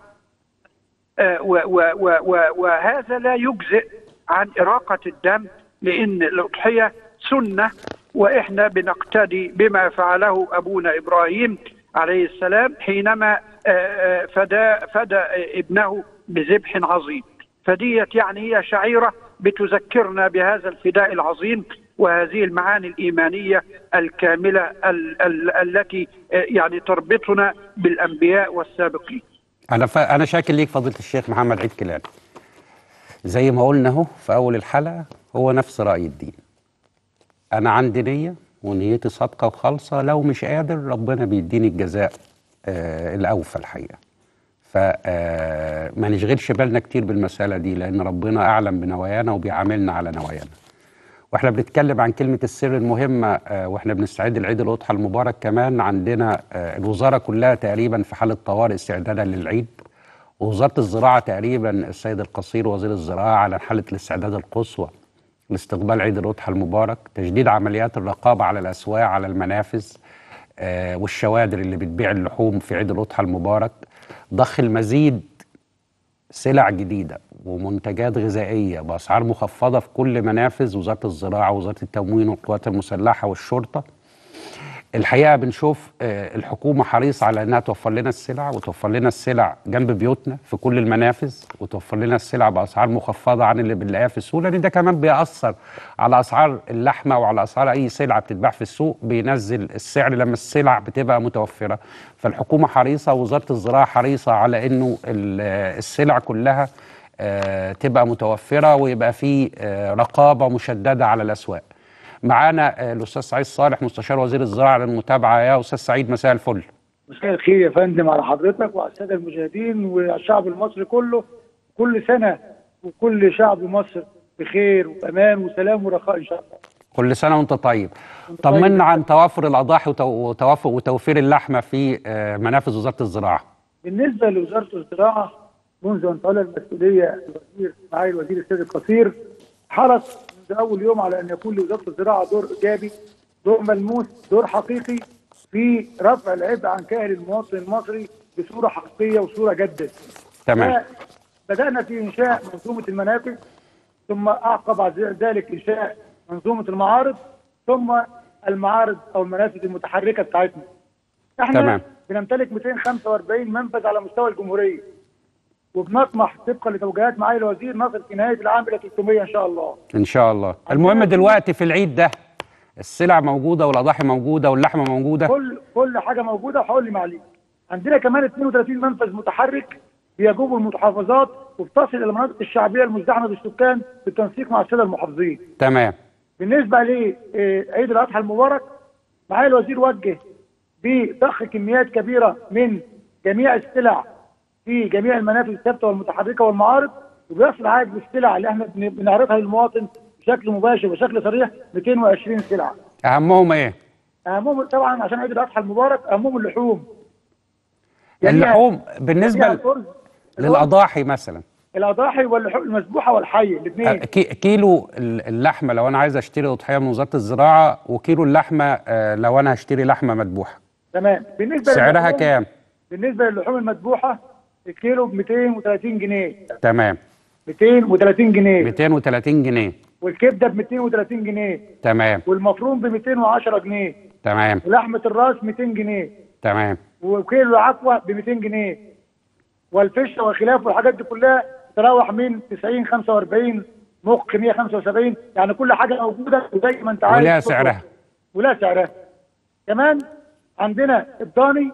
آه، و- و- و- و- وهذا لا يجزئ عن إراقة الدم لأن الأضحية سنة وإحنا بنقتدي بما فعله أبونا إبراهيم عليه السلام حينما آه، آه، فدى فدى ابنه بذبح عظيم فديت يعني هي شعيرة بتذكرنا بهذا الفداء العظيم وهذه المعاني الإيمانية الكاملة ال- ال- التي آه، يعني تربطنا بالأنبياء والسابقين انا ف... انا شاكر ليك فضيله الشيخ محمد عيد كيلان زي ما قلنا اهو في اول الحلقه هو نفس راي الدين انا عندي نيه ونيتي صادقه وخالصه لو مش قادر ربنا بيديني الجزاء آه الاوفى الحقيقه فما نشغلش بالنا كتير بالمساله دي لان ربنا اعلم بنوايانا وبيعاملنا على نوايانا واحنا بنتكلم عن كلمه السر المهمه آه واحنا بنستعد لعيد الاضحى المبارك كمان عندنا آه الوزاره كلها تقريبا في حاله طوارئ استعدادا للعيد ووزاره الزراعه تقريبا السيد القصير وزير الزراعه على حاله الاستعداد القصوى لاستقبال عيد الاضحى المبارك تجديد عمليات الرقابه على الاسواق على المنافذ آه والشوادر اللي بتبيع اللحوم في عيد الاضحى المبارك ضخ المزيد سلع جديده ومنتجات غذائيه باسعار مخفضه في كل منافذ وزاره الزراعه ووزاره التموين والقوات المسلحه والشرطه الحقيقه بنشوف آه، الحكومه حريصه على انها توفر لنا السلع وتوفر لنا السلع جنب بيوتنا في كل المنافذ وتوفر لنا السلع باسعار مخفضه عن اللي بنلاقيها في السوق لان ده كمان بيأثر على اسعار اللحمه وعلى اسعار اي سلعه بتتباع في السوق بينزل السعر لما السلع بتبقى متوفره فالحكومه حريصه ووزاره الزراعه حريصه على انه ال- السلع كلها آه، تبقى متوفره ويبقى في آه، رقابه مشدده على الاسواق معانا آه، الاستاذ سعيد صالح مستشار وزير الزراعه للمتابعه يا استاذ سعيد مساء الفل مساء الخير يا فندم على حضرتك وعلى الساده المشاهدين والشعب المصري كله كل سنه وكل شعب مصر بخير وامان وسلام ورخاء ان شاء الله. كل سنه وانت طيب طمنا عن توافر الاضاحي وتو- وتوافر وتوفير اللحمه في آه، منافذ وزاره الزراعه بالنسبه لوزاره الزراعه منذ ان تولى المسؤوليه الوزير معالي الوزير السيد القصير حرص منذ اول يوم على ان يكون لوزاره الزراعه دور ايجابي دور ملموس دور حقيقي في رفع العبء عن كاهل المواطن المصري بصوره حقيقيه وصوره جاده. تمام بدأنا في إنشاء منظومة المنافذ ثم أعقب بعد ذلك إنشاء منظومة المعارض ثم المعارض أو المنافذ المتحركة بتاعتنا. احنا تمام. بنمتلك 245 منفذ على مستوى الجمهورية وبنطمح طبقا لتوجيهات معالي الوزير نصل في نهاية العام إلى 300 إن شاء الله. ان شاء الله المهم دلوقتي في العيد ده السلع موجوده والاضاحي موجوده واللحمه موجوده كل كل حاجة موجودة وهقول لي معاليك. عندنا كمان 32 منفذ متحرك بيجوب المحافظات وبتصل إلى المناطق الشعبية المزدحمة بالسكان بالتنسيق مع السادة المحافظين. تمام بالنسبه لعيد الاضحى المبارك معالي الوزير وجه بضخ كميات كبيره من جميع السلع في جميع المنافذ الثابته والمتحركه والمعارض وبيصل عدد السلع اللي احنا بن- بنعرضها للمواطن بشكل مباشر وبشكل صريح 220 سلعه. اهمهم ايه اهمهم طبعا عشان عيد الاضحى المبارك اهمهم اللحوم. جميع- اللحوم بالنسبه جميع ل- الأرز للاضاحي مثلا الاضاحي واللحوم المذبوحه والحيه آه، الاثنين كي- كيلو ال- اللحمه لو انا عايز اشتري اضحيه من وزاره الزراعه وكيلو اللحمه آه، لو انا هشتري لحمه مذبوحه تمام بالنسبه سعرها للحوم- كام بالنسبه للحوم المذبوحه الكيلو ب 230 جنيه تمام 230 جنيه 230 جنيه والكبده ب 230 جنيه تمام والمفروم ب 210 جنيه تمام ولحمه الراس 200 جنيه تمام وكيلو العكوه ب 200 جنيه والفشه والخلاف والحاجات دي كلها تراوح من 90 45 مخ 175 يعني كل حاجه موجوده وزي ما انت عايز ولها تطلب. سعرها ولها سعرها كمان عندنا الضاني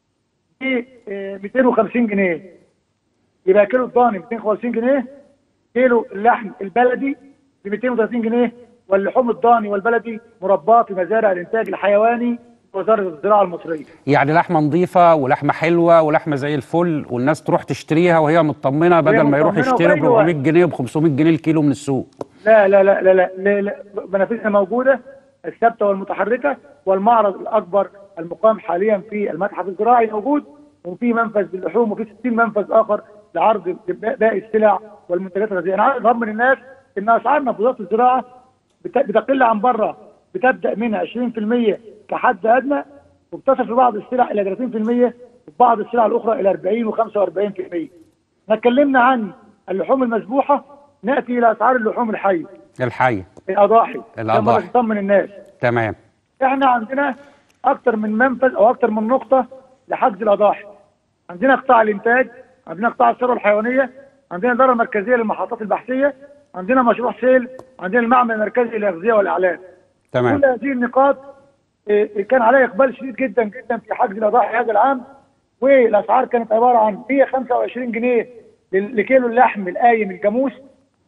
ب 250 جنيه يبقى كيلو الضاني 250 جنيه كيلو اللحم البلدي ب 230 جنيه واللحوم الضاني والبلدي مرباه في مزارع الانتاج الحيواني وزاره الزراعه المصريه يعني لحمه نظيفه ولحمه حلوه ولحمه زي الفل والناس تروح تشتريها وهي مطمنه بدل ما يروح مطمنة يشتري ب وفي أي 400 جنيه ب 500 جنيه الكيلو من السوق لا لا لا لا لا, لا, لا. منافذنا موجوده الثابته والمتحركه والمعرض الاكبر المقام حاليا في المتحف الزراعي موجود وفي منفذ للحوم وفي 60 منفذ اخر لعرض باقي السلع والمنتجات الغذائيه انا عايز اطمن الناس ان اسعارنا في وزاره الزراعه بت- بتقل عن بره بتبدا من 20% كحد ادنى وبتصل في بعض السلع الى 30% وفي بعض السلع الاخرى الى 40 و45% احنا اتكلمنا عن اللحوم المذبوحه ناتي الى اسعار اللحوم الحيه الحي الاضاحي الأضاحي. لما تطمن الناس تمام احنا عندنا اكتر من منفذ او اكتر من نقطه لحجز الاضاحي عندنا قطاع الانتاج عندنا قطاع الثروه الحيوانيه عندنا الاداره المركزيه للمحطات البحثيه عندنا مشروع سيل عندنا المعمل المركزي للاغذيه والاعلان تمام كل هذه النقاط إيه، كان عليها اقبال شديد جدا جدا في حجز الاضاحي هذا العام والاسعار كانت عباره عن 125 جنيه لل- لكيلو اللحم القايم الجاموس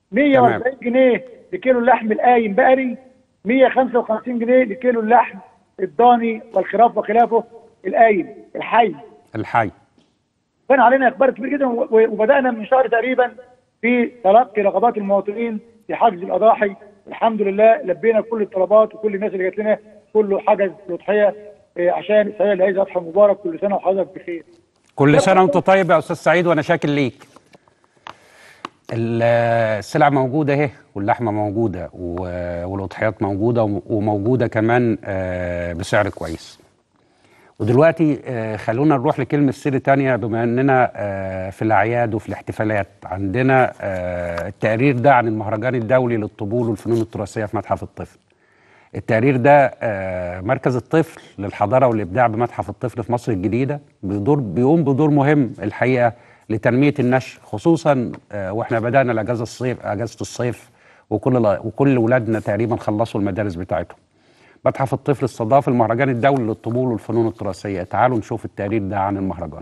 140 جنيه لكيلو اللحم القايم بقري 155 جنيه لكيلو اللحم الضاني والخراف وخلافه القايم الحي الحي كان علينا اقبال كبير جدا و- وبدانا من شهر تقريبا في تلقي رغبات المواطنين في حجز الاضاحي الحمد لله لبينا كل الطلبات وكل الناس اللي جات لنا كله حجز الاضحيه آه، عشان السعيد العيد اضحى مبارك كل سنه وحضرتك بخير كل سنه وانت طيب يا استاذ سعيد وانا شاكر ليك ال- السلع موجوده اهي واللحمه موجوده و- والاضحيات موجوده وم- وموجوده كمان آه، بسعر كويس ودلوقتي آه، خلونا نروح لكلمة سر تانية بما اننا آه، في الاعياد وفي الاحتفالات عندنا آه، التقرير ده عن المهرجان الدولي للطبول والفنون التراثية في متحف الطفل التقرير ده آه، مركز الطفل للحضارة والإبداع بمتحف الطفل في مصر الجديدة بيدور بيقوم بدور مهم الحقيقة لتنمية النشء خصوصا آه، واحنا بدأنا الأجازة الصيف أجازة الصيف وكل وكل ولادنا تقريبا خلصوا المدارس بتاعتهم متحف الطفل استضاف المهرجان الدولي للطبول والفنون التراثية تعالوا نشوف التقرير ده عن المهرجان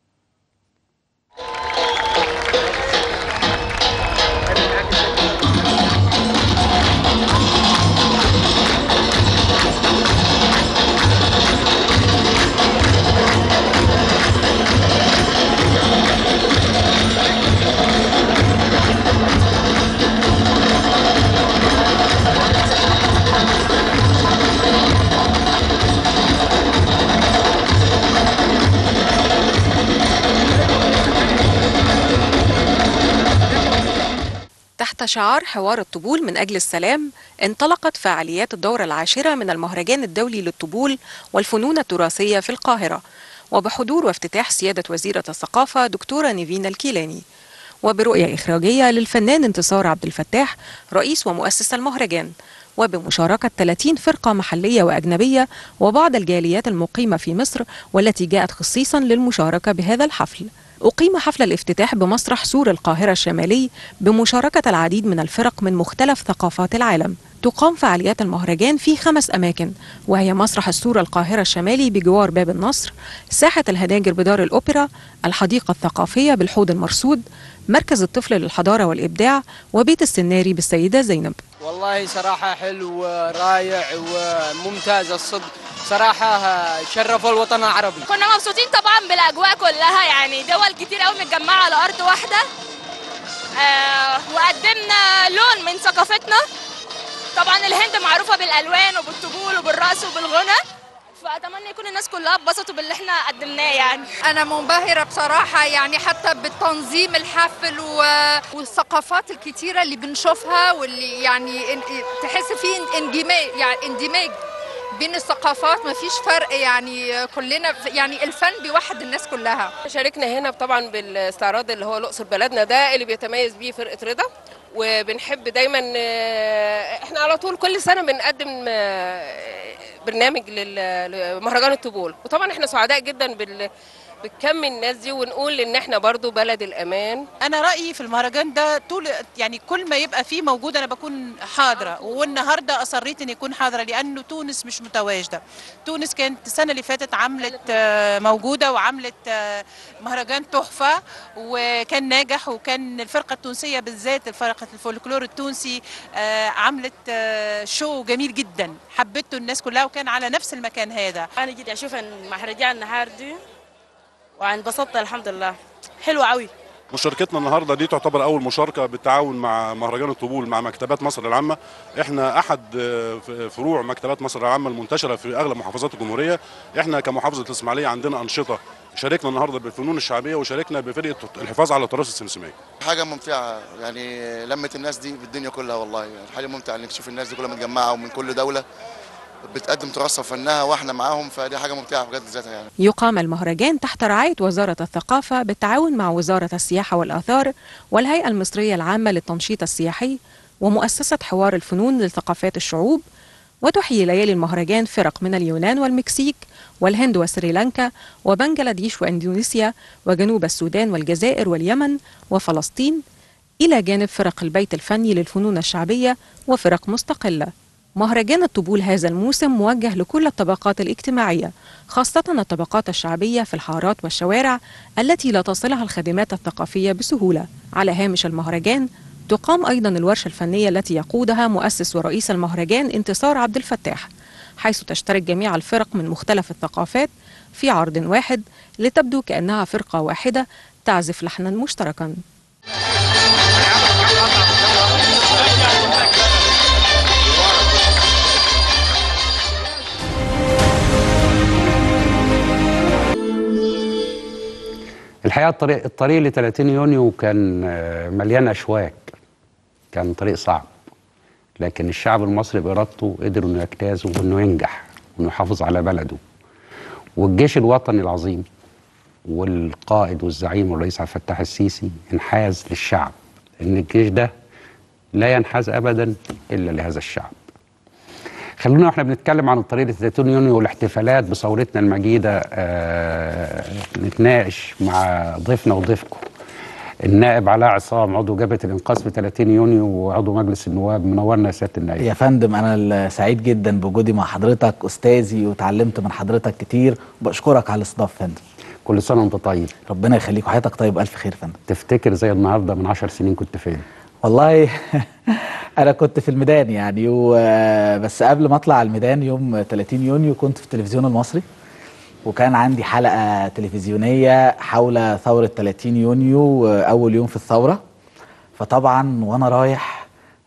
تحت شعار حوار الطبول من أجل السلام انطلقت فعاليات الدورة العاشرة من المهرجان الدولي للطبول والفنون التراثية في القاهرة وبحضور وافتتاح سيادة وزيرة الثقافة دكتورة نيفين الكيلاني وبرؤية إخراجية للفنان انتصار عبد الفتاح رئيس ومؤسس المهرجان وبمشاركة 30 فرقة محلية وأجنبية وبعض الجاليات المقيمة في مصر والتي جاءت خصيصا للمشاركة بهذا الحفل أقيم حفل الافتتاح بمسرح سور القاهرة الشمالي بمشاركة العديد من الفرق من مختلف ثقافات العالم تقام فعاليات المهرجان في خمس أماكن وهي مسرح السور القاهرة الشمالي بجوار باب النصر ساحة الهناجر بدار الأوبرا الحديقة الثقافية بالحوض المرصود مركز الطفل للحضارة والإبداع وبيت السناري بالسيدة زينب والله صراحة حلو ورائع وممتاز الصدق صراحة شرفوا الوطن العربي كنا مبسوطين طبعا بالاجواء كلها يعني دول كتير قوي متجمعه على ارض واحده آه وقدمنا لون من ثقافتنا طبعا الهند معروفه بالالوان وبالطبول وبالرقص وبالغنى فاتمنى يكون الناس كلها اتبسطوا باللي احنا قدمناه يعني أنا منبهرة بصراحة يعني حتى بالتنظيم الحفل و... والثقافات الكتيرة اللي بنشوفها واللي يعني ان... تحس فيه اندماج يعني اندماج بين الثقافات مفيش فرق يعني كلنا يعني الفن بيوحد الناس كلها شاركنا هنا طبعا بالاستعراض اللي هو الاقصر بلدنا ده اللي بيتميز بيه فرقه رضا وبنحب دايما آه، احنا على طول كل سنه بنقدم آه، برنامج لل- لمهرجان الطبول وطبعا احنا سعداء جدا بال بكم الناس دي ونقول ان احنا برضو بلد الامان انا رايي في المهرجان ده طول يعني كل ما يبقى فيه موجود انا بكون حاضره والنهارده اصريت ان يكون حاضره لانه تونس مش متواجده تونس كانت السنه اللي فاتت عملت آه، موجوده وعملت آه، مهرجان تحفه وكان ناجح وكان الفرقه التونسيه بالذات فرقه الفولكلور التونسي آه، عملت آه، شو جميل جدا حبته الناس كلها وكان على نفس المكان هذا انا جيت اشوف المهرجان النهارده وانبسطت الحمد لله حلو قوي مشاركتنا النهارده دي تعتبر اول مشاركه بالتعاون مع مهرجان الطبول مع مكتبات مصر العامه احنا احد آه، ف- فروع مكتبات مصر العامه المنتشره في اغلب محافظات الجمهوريه احنا كمحافظه الاسماعيليه عندنا انشطه شاركنا النهارده بالفنون الشعبيه وشاركنا بفرقه الحفاظ على التراث السمسميه حاجه ممتعه يعني لمه الناس دي في الدنيا كلها والله يعني حاجه ممتعه انك تشوف الناس دي كلها متجمعه ومن كل دوله بتقدم تراثها وفنها واحنا معاهم فدي حاجه ممتعه بجد ذاتها يعني يقام المهرجان تحت رعاية وزارة الثقافة بالتعاون مع وزارة السياحة والآثار والهيئة المصرية العامة للتنشيط السياحي ومؤسسة حوار الفنون لثقافات الشعوب وتحيي ليالي المهرجان فرق من اليونان والمكسيك والهند وسريلانكا وبنجلاديش وإندونيسيا وجنوب السودان والجزائر واليمن وفلسطين إلى جانب فرق البيت الفني للفنون الشعبية وفرق مستقلة مهرجان الطبول هذا الموسم موجه لكل الطبقات الاجتماعية خاصة الطبقات الشعبية في الحارات والشوارع التي لا تصلها الخدمات الثقافية بسهولة على هامش المهرجان تقام أيضا الورشة الفنية التي يقودها مؤسس ورئيس المهرجان انتصار عبد الفتاح حيث تشترك جميع الفرق من مختلف الثقافات في عرض واحد لتبدو كأنها فرقة واحدة تعزف لحنا مشتركا الحقيقه الطريق الطريق ل 30 يونيو كان آه، مليان اشواك كان طريق صعب لكن الشعب المصري بارادته قدر انه يجتاز وانه ينجح وانه يحافظ على بلده والجيش الوطني العظيم والقائد والزعيم والرئيس عبد الفتاح السيسي انحاز للشعب ان الجيش ده لا ينحاز ابدا الا لهذا الشعب خلونا واحنا بنتكلم عن الطريق ل 30 يونيو والاحتفالات بثورتنا المجيده آه نتناقش مع ضيفنا وضيفكم النائب علاء عصام عضو جبهه الانقاذ في 30 يونيو وعضو مجلس النواب منورنا يا سياده النائب يا فندم انا ال- سعيد جدا بوجودي مع حضرتك استاذي وتعلمت من حضرتك كتير وبشكرك على الاستضافه يا فندم كل سنه وانت طيب ربنا يخليك وحياتك طيب الف خير يا فندم تفتكر زي النهارده من 10 سنين كنت فين والله انا كنت في الميدان يعني و... بس قبل ما اطلع على الميدان يوم 30 يونيو كنت في التلفزيون المصري وكان عندي حلقه تلفزيونيه حول ثوره 30 يونيو اول يوم في الثوره فطبعا وانا رايح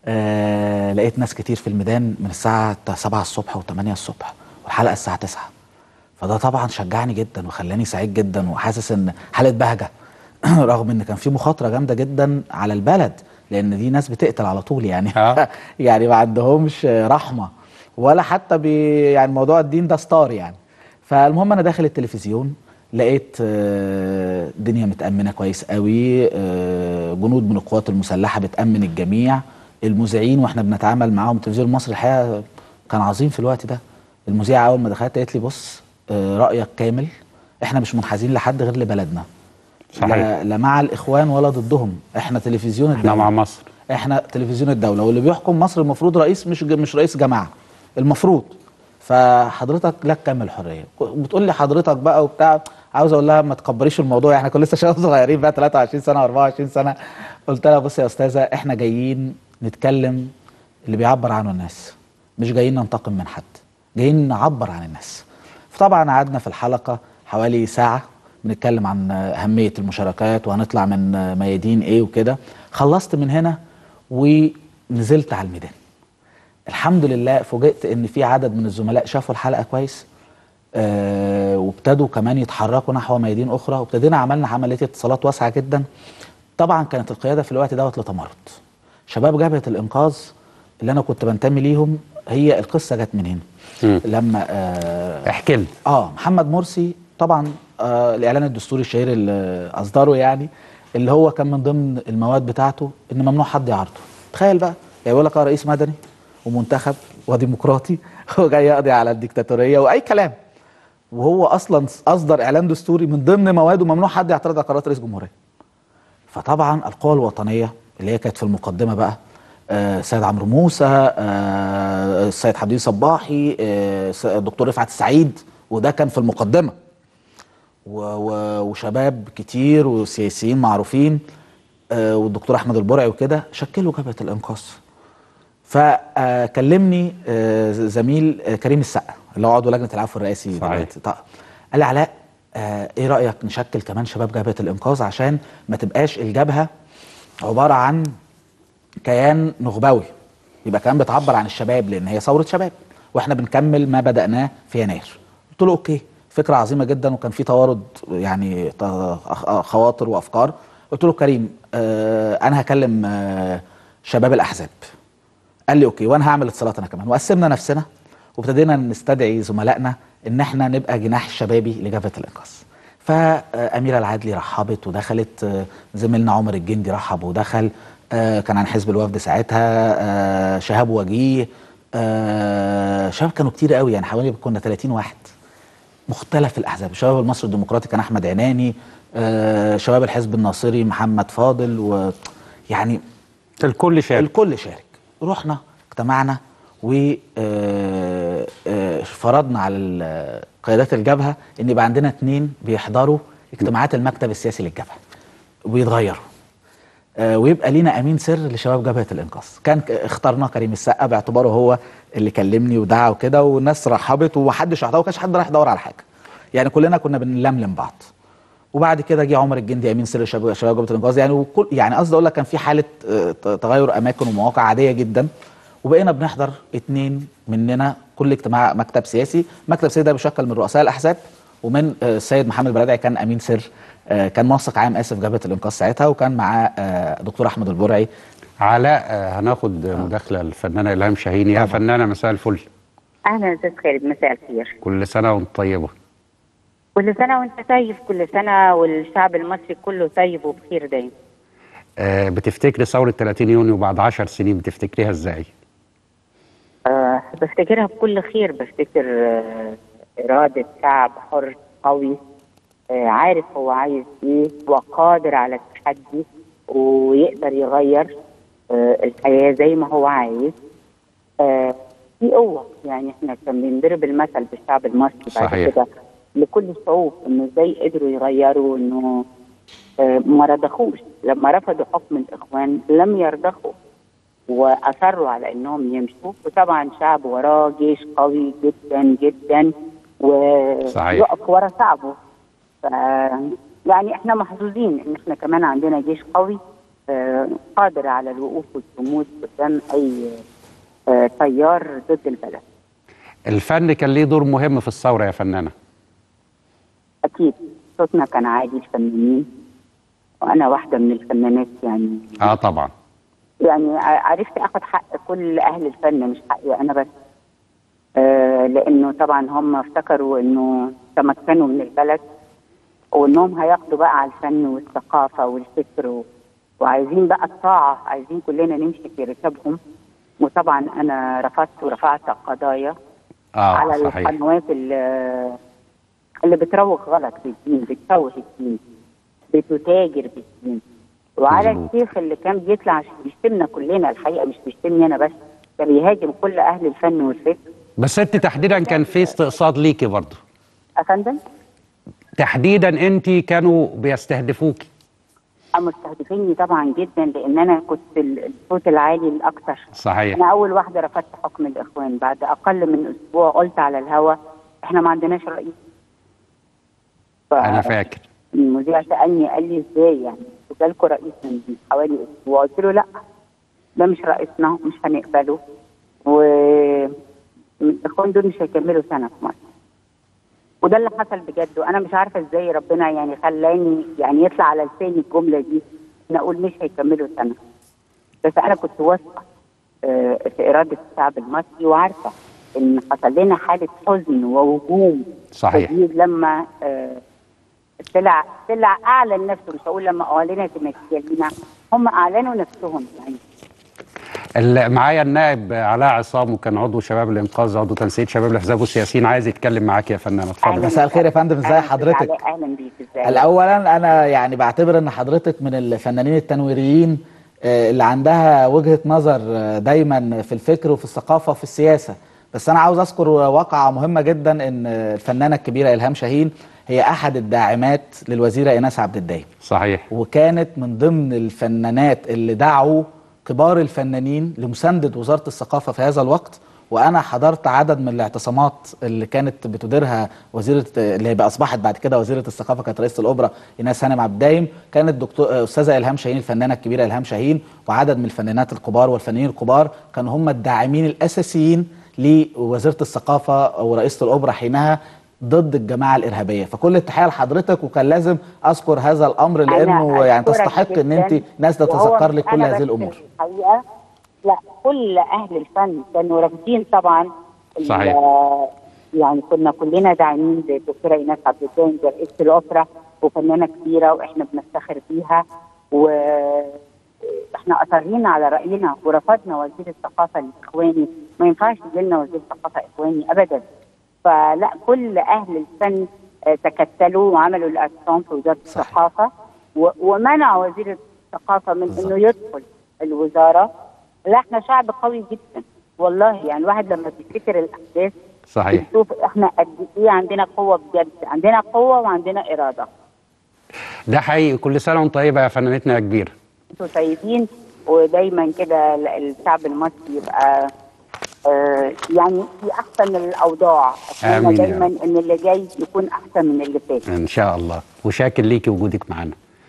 آه لقيت ناس كتير في الميدان من الساعه 7 الصبح و8 الصبح والحلقه الساعه 9 فده طبعا شجعني جدا وخلاني سعيد جدا وحاسس ان حاله بهجه رغم ان كان في مخاطره جامده جدا على البلد لان دي ناس بتقتل على طول يعني يعني ما عندهمش رحمه ولا حتى بي يعني موضوع الدين ده ستار يعني فالمهم انا داخل التلفزيون لقيت آه، الدنيا متأمنة كويس قوي آه، جنود من القوات المسلحة بتأمن الجميع المذيعين واحنا بنتعامل معاهم التلفزيون المصري الحقيقة كان عظيم في الوقت ده المذيعة أول ما دخلت قالت لي بص آه، رأيك كامل احنا مش منحازين لحد غير لبلدنا صحيح. لا, لا مع الإخوان ولا ضدهم احنا تلفزيون الدولة احنا مع مصر احنا تلفزيون الدولة واللي بيحكم مصر المفروض رئيس مش مش رئيس جماعة المفروض فحضرتك لك كامل الحريه بتقول لي حضرتك بقى وبتاع عاوز اقول لها ما تكبريش الموضوع احنا كنا لسه شباب صغيرين بقى 23 سنه و24 سنه قلت لها بصي يا استاذه احنا جايين نتكلم اللي بيعبر عنه الناس مش جايين ننتقم من حد جايين نعبر عن الناس فطبعا قعدنا في الحلقه حوالي ساعه بنتكلم عن اهميه المشاركات وهنطلع من ميادين ايه وكده خلصت من هنا ونزلت على الميدان الحمد لله فوجئت ان في عدد من الزملاء شافوا الحلقه كويس آه وابتدوا كمان يتحركوا نحو ميادين اخرى وابتدينا عملنا عمليه اتصالات واسعه جدا طبعا كانت القياده في الوقت دوت لتمرد شباب جبهه الانقاذ اللي انا كنت بنتمي ليهم هي القصه جت من هنا لما آه احكي لي اه محمد مرسي طبعا آه الاعلان الدستوري الشهير اللي اصدره يعني اللي هو كان من ضمن المواد بتاعته ان ممنوع حد يعارضه تخيل بقى يعني يقول لك اه رئيس مدني ومنتخب وديمقراطي وجاي يقضي على الديكتاتوريه واي كلام وهو اصلا اصدر اعلان دستوري من ضمن مواده ممنوع حد يعترض على قرارات رئيس جمهوريه فطبعا القوى الوطنيه اللي هي كانت في المقدمه بقى آه، السيد عمرو موسى آه، السيد حمدين صباحي آه، س- الدكتور رفعت السعيد وده كان في المقدمه و- و- وشباب كتير وسياسيين معروفين آه، والدكتور احمد البرعي وكده شكلوا جبهه الانقاذ فكلمني زميل آه، كريم السقا اللي هو عضو لجنه العفو الرئاسي صحيح. دلوقتي. طيب، قال لي علاء آه، ايه رايك نشكل كمان شباب جبهه الانقاذ عشان ما تبقاش الجبهه عباره عن كيان نخبوي يبقى كمان بتعبر عن الشباب لان هي ثوره شباب واحنا بنكمل ما بداناه في يناير قلت له اوكي فكره عظيمه جدا وكان في توارد يعني ت- أخ- خواطر وافكار قلت له كريم آه انا هكلم آه شباب الاحزاب قال لي اوكي وانا هعمل اتصالات انا كمان وقسمنا نفسنا وابتدينا نستدعي زملائنا ان احنا نبقى جناح شبابي لجبهه الانقاذ فاميره العدلي رحبت ودخلت آه، زميلنا عمر الجندي رحب ودخل آه، كان عن حزب الوفد ساعتها آه، شهاب وجيه آه، شباب كانوا كتير قوي يعني حوالي كنا 30 واحد مختلف الاحزاب شباب المصري الديمقراطي كان احمد عناني آه، شباب الحزب الناصري محمد فاضل و يعني الكل شارك الكل شارك رحنا اجتمعنا وفرضنا على ال- قيادات الجبهه ان يبقى عندنا اتنين بيحضروا اجتماعات المكتب السياسي للجبهه ويتغيروا آه، ويبقى لينا امين سر لشباب جبهه الانقاذ كان ك- اخترنا كريم السقا باعتباره هو اللي كلمني ودعا وكده والناس رحبت ومحدش اعترض وكانش حد رايح يدور على حاجه يعني كلنا كنا بنلملم بعض وبعد كده جه عمر الجندي امين سر شباب شباب جبهه الانقاذ يعني وكل يعني قصدي اقول لك كان في حاله آه، ت- تغير اماكن ومواقع عاديه جدا وبقينا بنحضر اتنين مننا كل اجتماع مكتب سياسي مكتب سياسي ده بيشكل من رؤساء الاحزاب ومن آه، السيد محمد برادعي كان امين سر آه، كان منسق عام اسف جبهه الانقاذ ساعتها وكان معاه آه، دكتور احمد البرعي علاء آه، هناخد مداخله الفنانه الهام شاهين يا فنانه مساء الفل اهلا استاذ خالد مساء الخير كل سنه وانت طيبه كل سنه وانت طيب كل سنه والشعب المصري كله طيب وبخير دايما آه، بتفتكري ثوره 30 يونيو بعد 10 سنين بتفتكريها ازاي أه بفتكرها بكل خير بفتكر أه اراده شعب حر قوي أه عارف هو عايز ايه وقادر على التحدي ويقدر يغير أه الحياه زي ما هو عايز أه في قوه يعني احنا كان بنضرب المثل بالشعب المصري بعد صحيح. كده لكل الشعوب انه ازاي قدروا يغيروا انه آه، ما رضخوش لما رفضوا حكم الاخوان لم يرضخوا واصروا على انهم يمشوا وطبعا شعب وراه جيش قوي جدا جدا صحيح. ويقف ورا شعبه ف يعني احنا محظوظين ان احنا كمان عندنا جيش قوي آه، قادر على الوقوف والصمود قدام اي آه، تيار ضد البلد الفن كان ليه دور مهم في الثوره يا فنانه اكيد صوتنا كان عالي الفنانين وانا واحده من الفنانات يعني اه طبعا يعني ع- عرفت اخد حق كل اهل الفن مش حقي انا بس آه لانه طبعا هم افتكروا انه تمكنوا من البلد وانهم هياخدوا بقى على الفن والثقافه والفكر و... وعايزين بقى الطاعه عايزين كلنا نمشي في ركابهم وطبعا انا رفضت ورفعت قضايا اه على صحيح القنوات اللي, اللي بتروج غلط للدين بتشوه الدين بتتاجر بالدين وعلى مظبوط. الشيخ اللي كان بيطلع عشان بيشتمنا كلنا الحقيقه مش بيشتمني انا بس ده بيهاجم كل اهل الفن والفكر بس انت تحديدا كان في استقصاد ليكي برضه افندم تحديدا انت كانوا بيستهدفوكي مستهدفيني طبعا جدا لان انا كنت ال- الصوت العالي الاكثر صحيح انا اول واحده رفضت حكم الاخوان بعد اقل من اسبوع قلت على الهوا احنا ما عندناش رئيس ف- انا فاكر المذيع سالني قال لي ازاي يعني جالكوا رئيس من حوالي اسبوع قلت له لا ده مش رئيسنا مش هنقبله و الاخوان دول مش هيكملوا سنه في مصر وده اللي حصل بجد وانا مش عارفه ازاي ربنا يعني خلاني يعني يطلع على لساني الجمله دي ان اقول مش هيكملوا سنه بس انا كنت واثقه آه، في اراده الشعب المصري وعارفه ان حصل لنا حاله حزن وهجوم صحيح. شديد لما آه، طلع طلع اعلن نفسه مش هقول لما اعلنت النتيجه لينا هم اعلنوا نفسهم يعني ال- معايا النائب علاء عصام وكان عضو شباب الانقاذ عضو تنسيق شباب الاحزاب والسياسيين عايز يتكلم معاك يا فنان اتفضل مساء الخير يا فندم ازي أهلاً حضرتك بك، اهلا بيك ازيك الاولا انا يعني بعتبر ان حضرتك من الفنانين التنويريين آه، اللي عندها وجهة نظر آه، دايما في الفكر وفي الثقافة وفي السياسة بس انا عاوز اذكر واقعة مهمة جدا ان آه، الفنانة الكبيرة الهام شاهين هي احد الداعمات للوزيرة ايناس عبد الدايم صحيح وكانت من ضمن الفنانات اللي دعوا كبار الفنانين لمساندة وزارة الثقافة في هذا الوقت وانا حضرت عدد من الاعتصامات اللي كانت بتديرها وزيره اللي هي بقى اصبحت بعد كده وزيره الثقافه كانت رئيسه الاوبرا ايناس هانم عبد الدايم كانت دكتور استاذه الهام شاهين الفنانه الكبيره الهام شاهين وعدد من الفنانات الكبار والفنانين الكبار كانوا هم الداعمين الاساسيين لوزيره الثقافه ورئيسه الاوبرا حينها ضد الجماعه الارهابيه فكل التحيه لحضرتك وكان لازم اذكر هذا الامر لانه أنا يعني أشكرك تستحق ان جداً. انت ناس وهو تتذكر مش لك كل أنا هذه بس الامور الحقيقه لا كل اهل الفن كانوا رافضين طبعا ال- صحيح. يعني كنا كلنا داعمين للدكتوره ايناس عبد الدايم دي رئيسه الاوبرا وفنانه كبيره واحنا بنفتخر بيها واحنا اصرينا على راينا ورفضنا وزير الثقافه الاخواني ما ينفعش يجي لنا وزير ثقافه اخواني ابدا فلا كل اهل الفن آه، تكتلوا وعملوا الاعتصام في وزاره الثقافه و- ومنع وزير الثقافه من انه يدخل الوزاره لا احنا شعب قوي جدا والله يعني الواحد لما بيفتكر الاحداث صحيح بيشوف احنا قد ايه عندنا قوه بجد عندنا قوه وعندنا اراده ده حقيقي كل سنه وانت طيبه يا فنانتنا يا كبيره انتوا طيبين ودايما كده ال- الشعب المصري يبقى آه، يعني في احسن الاوضاع اتمنى آمين يا دايما ان اللي جاي يكون احسن من اللي فات ان شاء الله وشاكر ليكي وجودك معانا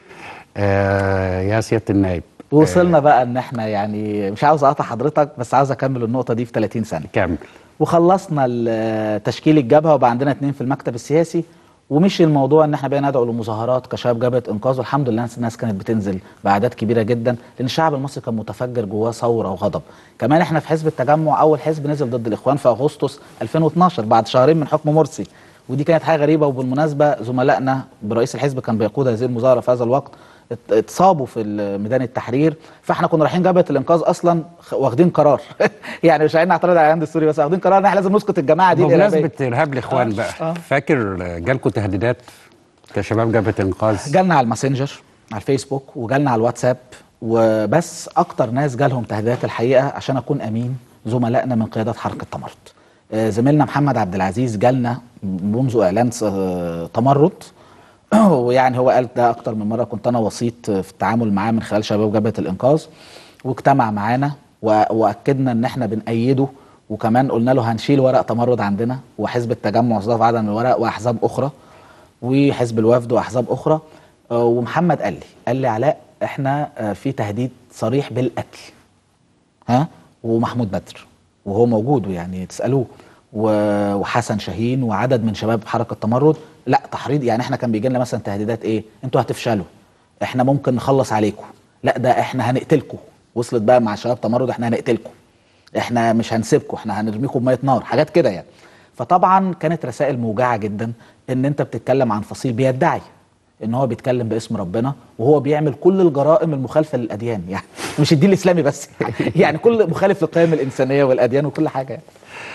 آه يا سياده النائب وصلنا بقى ان احنا يعني مش عاوز اقطع حضرتك بس عاوز اكمل النقطه دي في 30 ثانيه كمل وخلصنا ال- تشكيل الجبهه وبقى عندنا اتنين في المكتب السياسي ومش الموضوع ان احنا بقينا ندعو لمظاهرات كشباب جبهه انقاذ والحمد لله الناس كانت بتنزل باعداد كبيره جدا لان الشعب المصري كان متفجر جواه ثوره وغضب كمان احنا في حزب التجمع اول حزب نزل ضد الاخوان في اغسطس 2012 بعد شهرين من حكم مرسي ودي كانت حاجه غريبه وبالمناسبه زملائنا برئيس الحزب كان بيقود هذه المظاهره في هذا الوقت ات- اتصابوا في ال- ميدان التحرير فاحنا كنا رايحين جبهه الانقاذ اصلا خ- واخدين قرار يعني مش عايزين نعترض على الهند السوري بس واخدين قرار ان احنا لازم نسقط الجماعه دي الإرهابية. بمناسبه ارهاب الاخوان آه، بقى آه. فاكر جالكم تهديدات كشباب جبهه انقاذ جالنا على الماسنجر على الفيسبوك وجالنا على الواتساب وبس اكتر ناس جالهم تهديدات الحقيقه عشان اكون امين زملائنا من قيادات حركه تمرد آه، زميلنا محمد عبد العزيز جالنا منذ اعلان س- آه، تمرد ويعني هو قال ده اكتر من مره كنت انا وسيط في التعامل معاه من خلال شباب جبهه الانقاذ واجتمع معانا و- واكدنا ان احنا بنأيده وكمان قلنا له هنشيل ورق تمرد عندنا وحزب التجمع استضاف عدد من الورق واحزاب اخرى وحزب الوفد واحزاب اخرى آه، ومحمد قال لي قال لي علاء احنا آه، في تهديد صريح بالقتل ها ومحمود بدر وهو موجود يعني تسالوه و- وحسن شاهين وعدد من شباب حركه تمرد لا تحريض يعني احنا كان بيجي لنا مثلا تهديدات ايه انتوا هتفشلوا احنا ممكن نخلص عليكم لا ده احنا هنقتلكم وصلت بقى مع شباب تمرد احنا هنقتلكم احنا مش هنسيبكم احنا هنرميكم بميه نار حاجات كده يعني فطبعا كانت رسائل موجعه جدا ان انت بتتكلم عن فصيل بيدعي ان هو بيتكلم باسم ربنا وهو بيعمل كل الجرائم المخالفه للاديان يعني مش الدين الاسلامي بس يعني كل مخالف للقيم الانسانيه والاديان وكل حاجه يعني.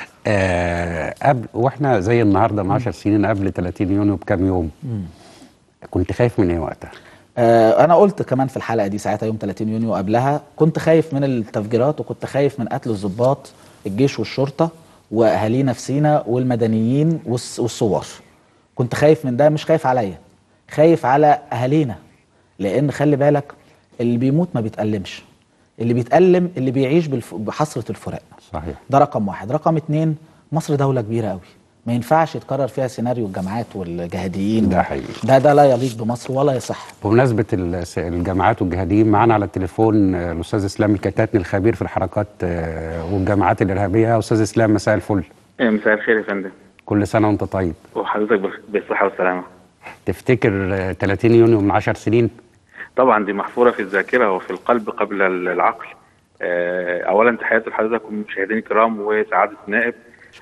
آه قبل واحنا زي النهارده من 10 سنين قبل 30 يونيو بكام يوم كنت خايف من ايه وقتها؟ آه انا قلت كمان في الحلقه دي ساعتها يوم 30 يونيو قبلها كنت خايف من التفجيرات وكنت خايف من قتل الضباط الجيش والشرطه واهالينا في سينا والمدنيين والس- والثوار كنت خايف من ده مش خايف عليا خايف على اهالينا لان خلي بالك اللي بيموت ما بيتألمش اللي بيتألم اللي بيعيش بالف... بحسرة الفراق صحيح ده رقم واحد رقم اتنين مصر دولة كبيرة قوي ما ينفعش يتكرر فيها سيناريو الجماعات والجهاديين ده حقيقي ده ده لا يليق بمصر ولا يصح بمناسبة الس- الجامعات والجهاديين معانا على التليفون آه، الأستاذ إسلام الكتاتني الخبير في الحركات آه، والجامعات الإرهابية أستاذ إسلام مساء الفل مساء الخير يا فندم كل سنة وأنت طيب وحضرتك بخ- بالصحة والسلامة تفتكر آه، 30 يونيو من 10 سنين طبعا دي محفورة في الذاكرة وفي القلب قبل ال- العقل آه، أولا تحياتي لحضرتك ومشاهدينا الكرام وسعادة النائب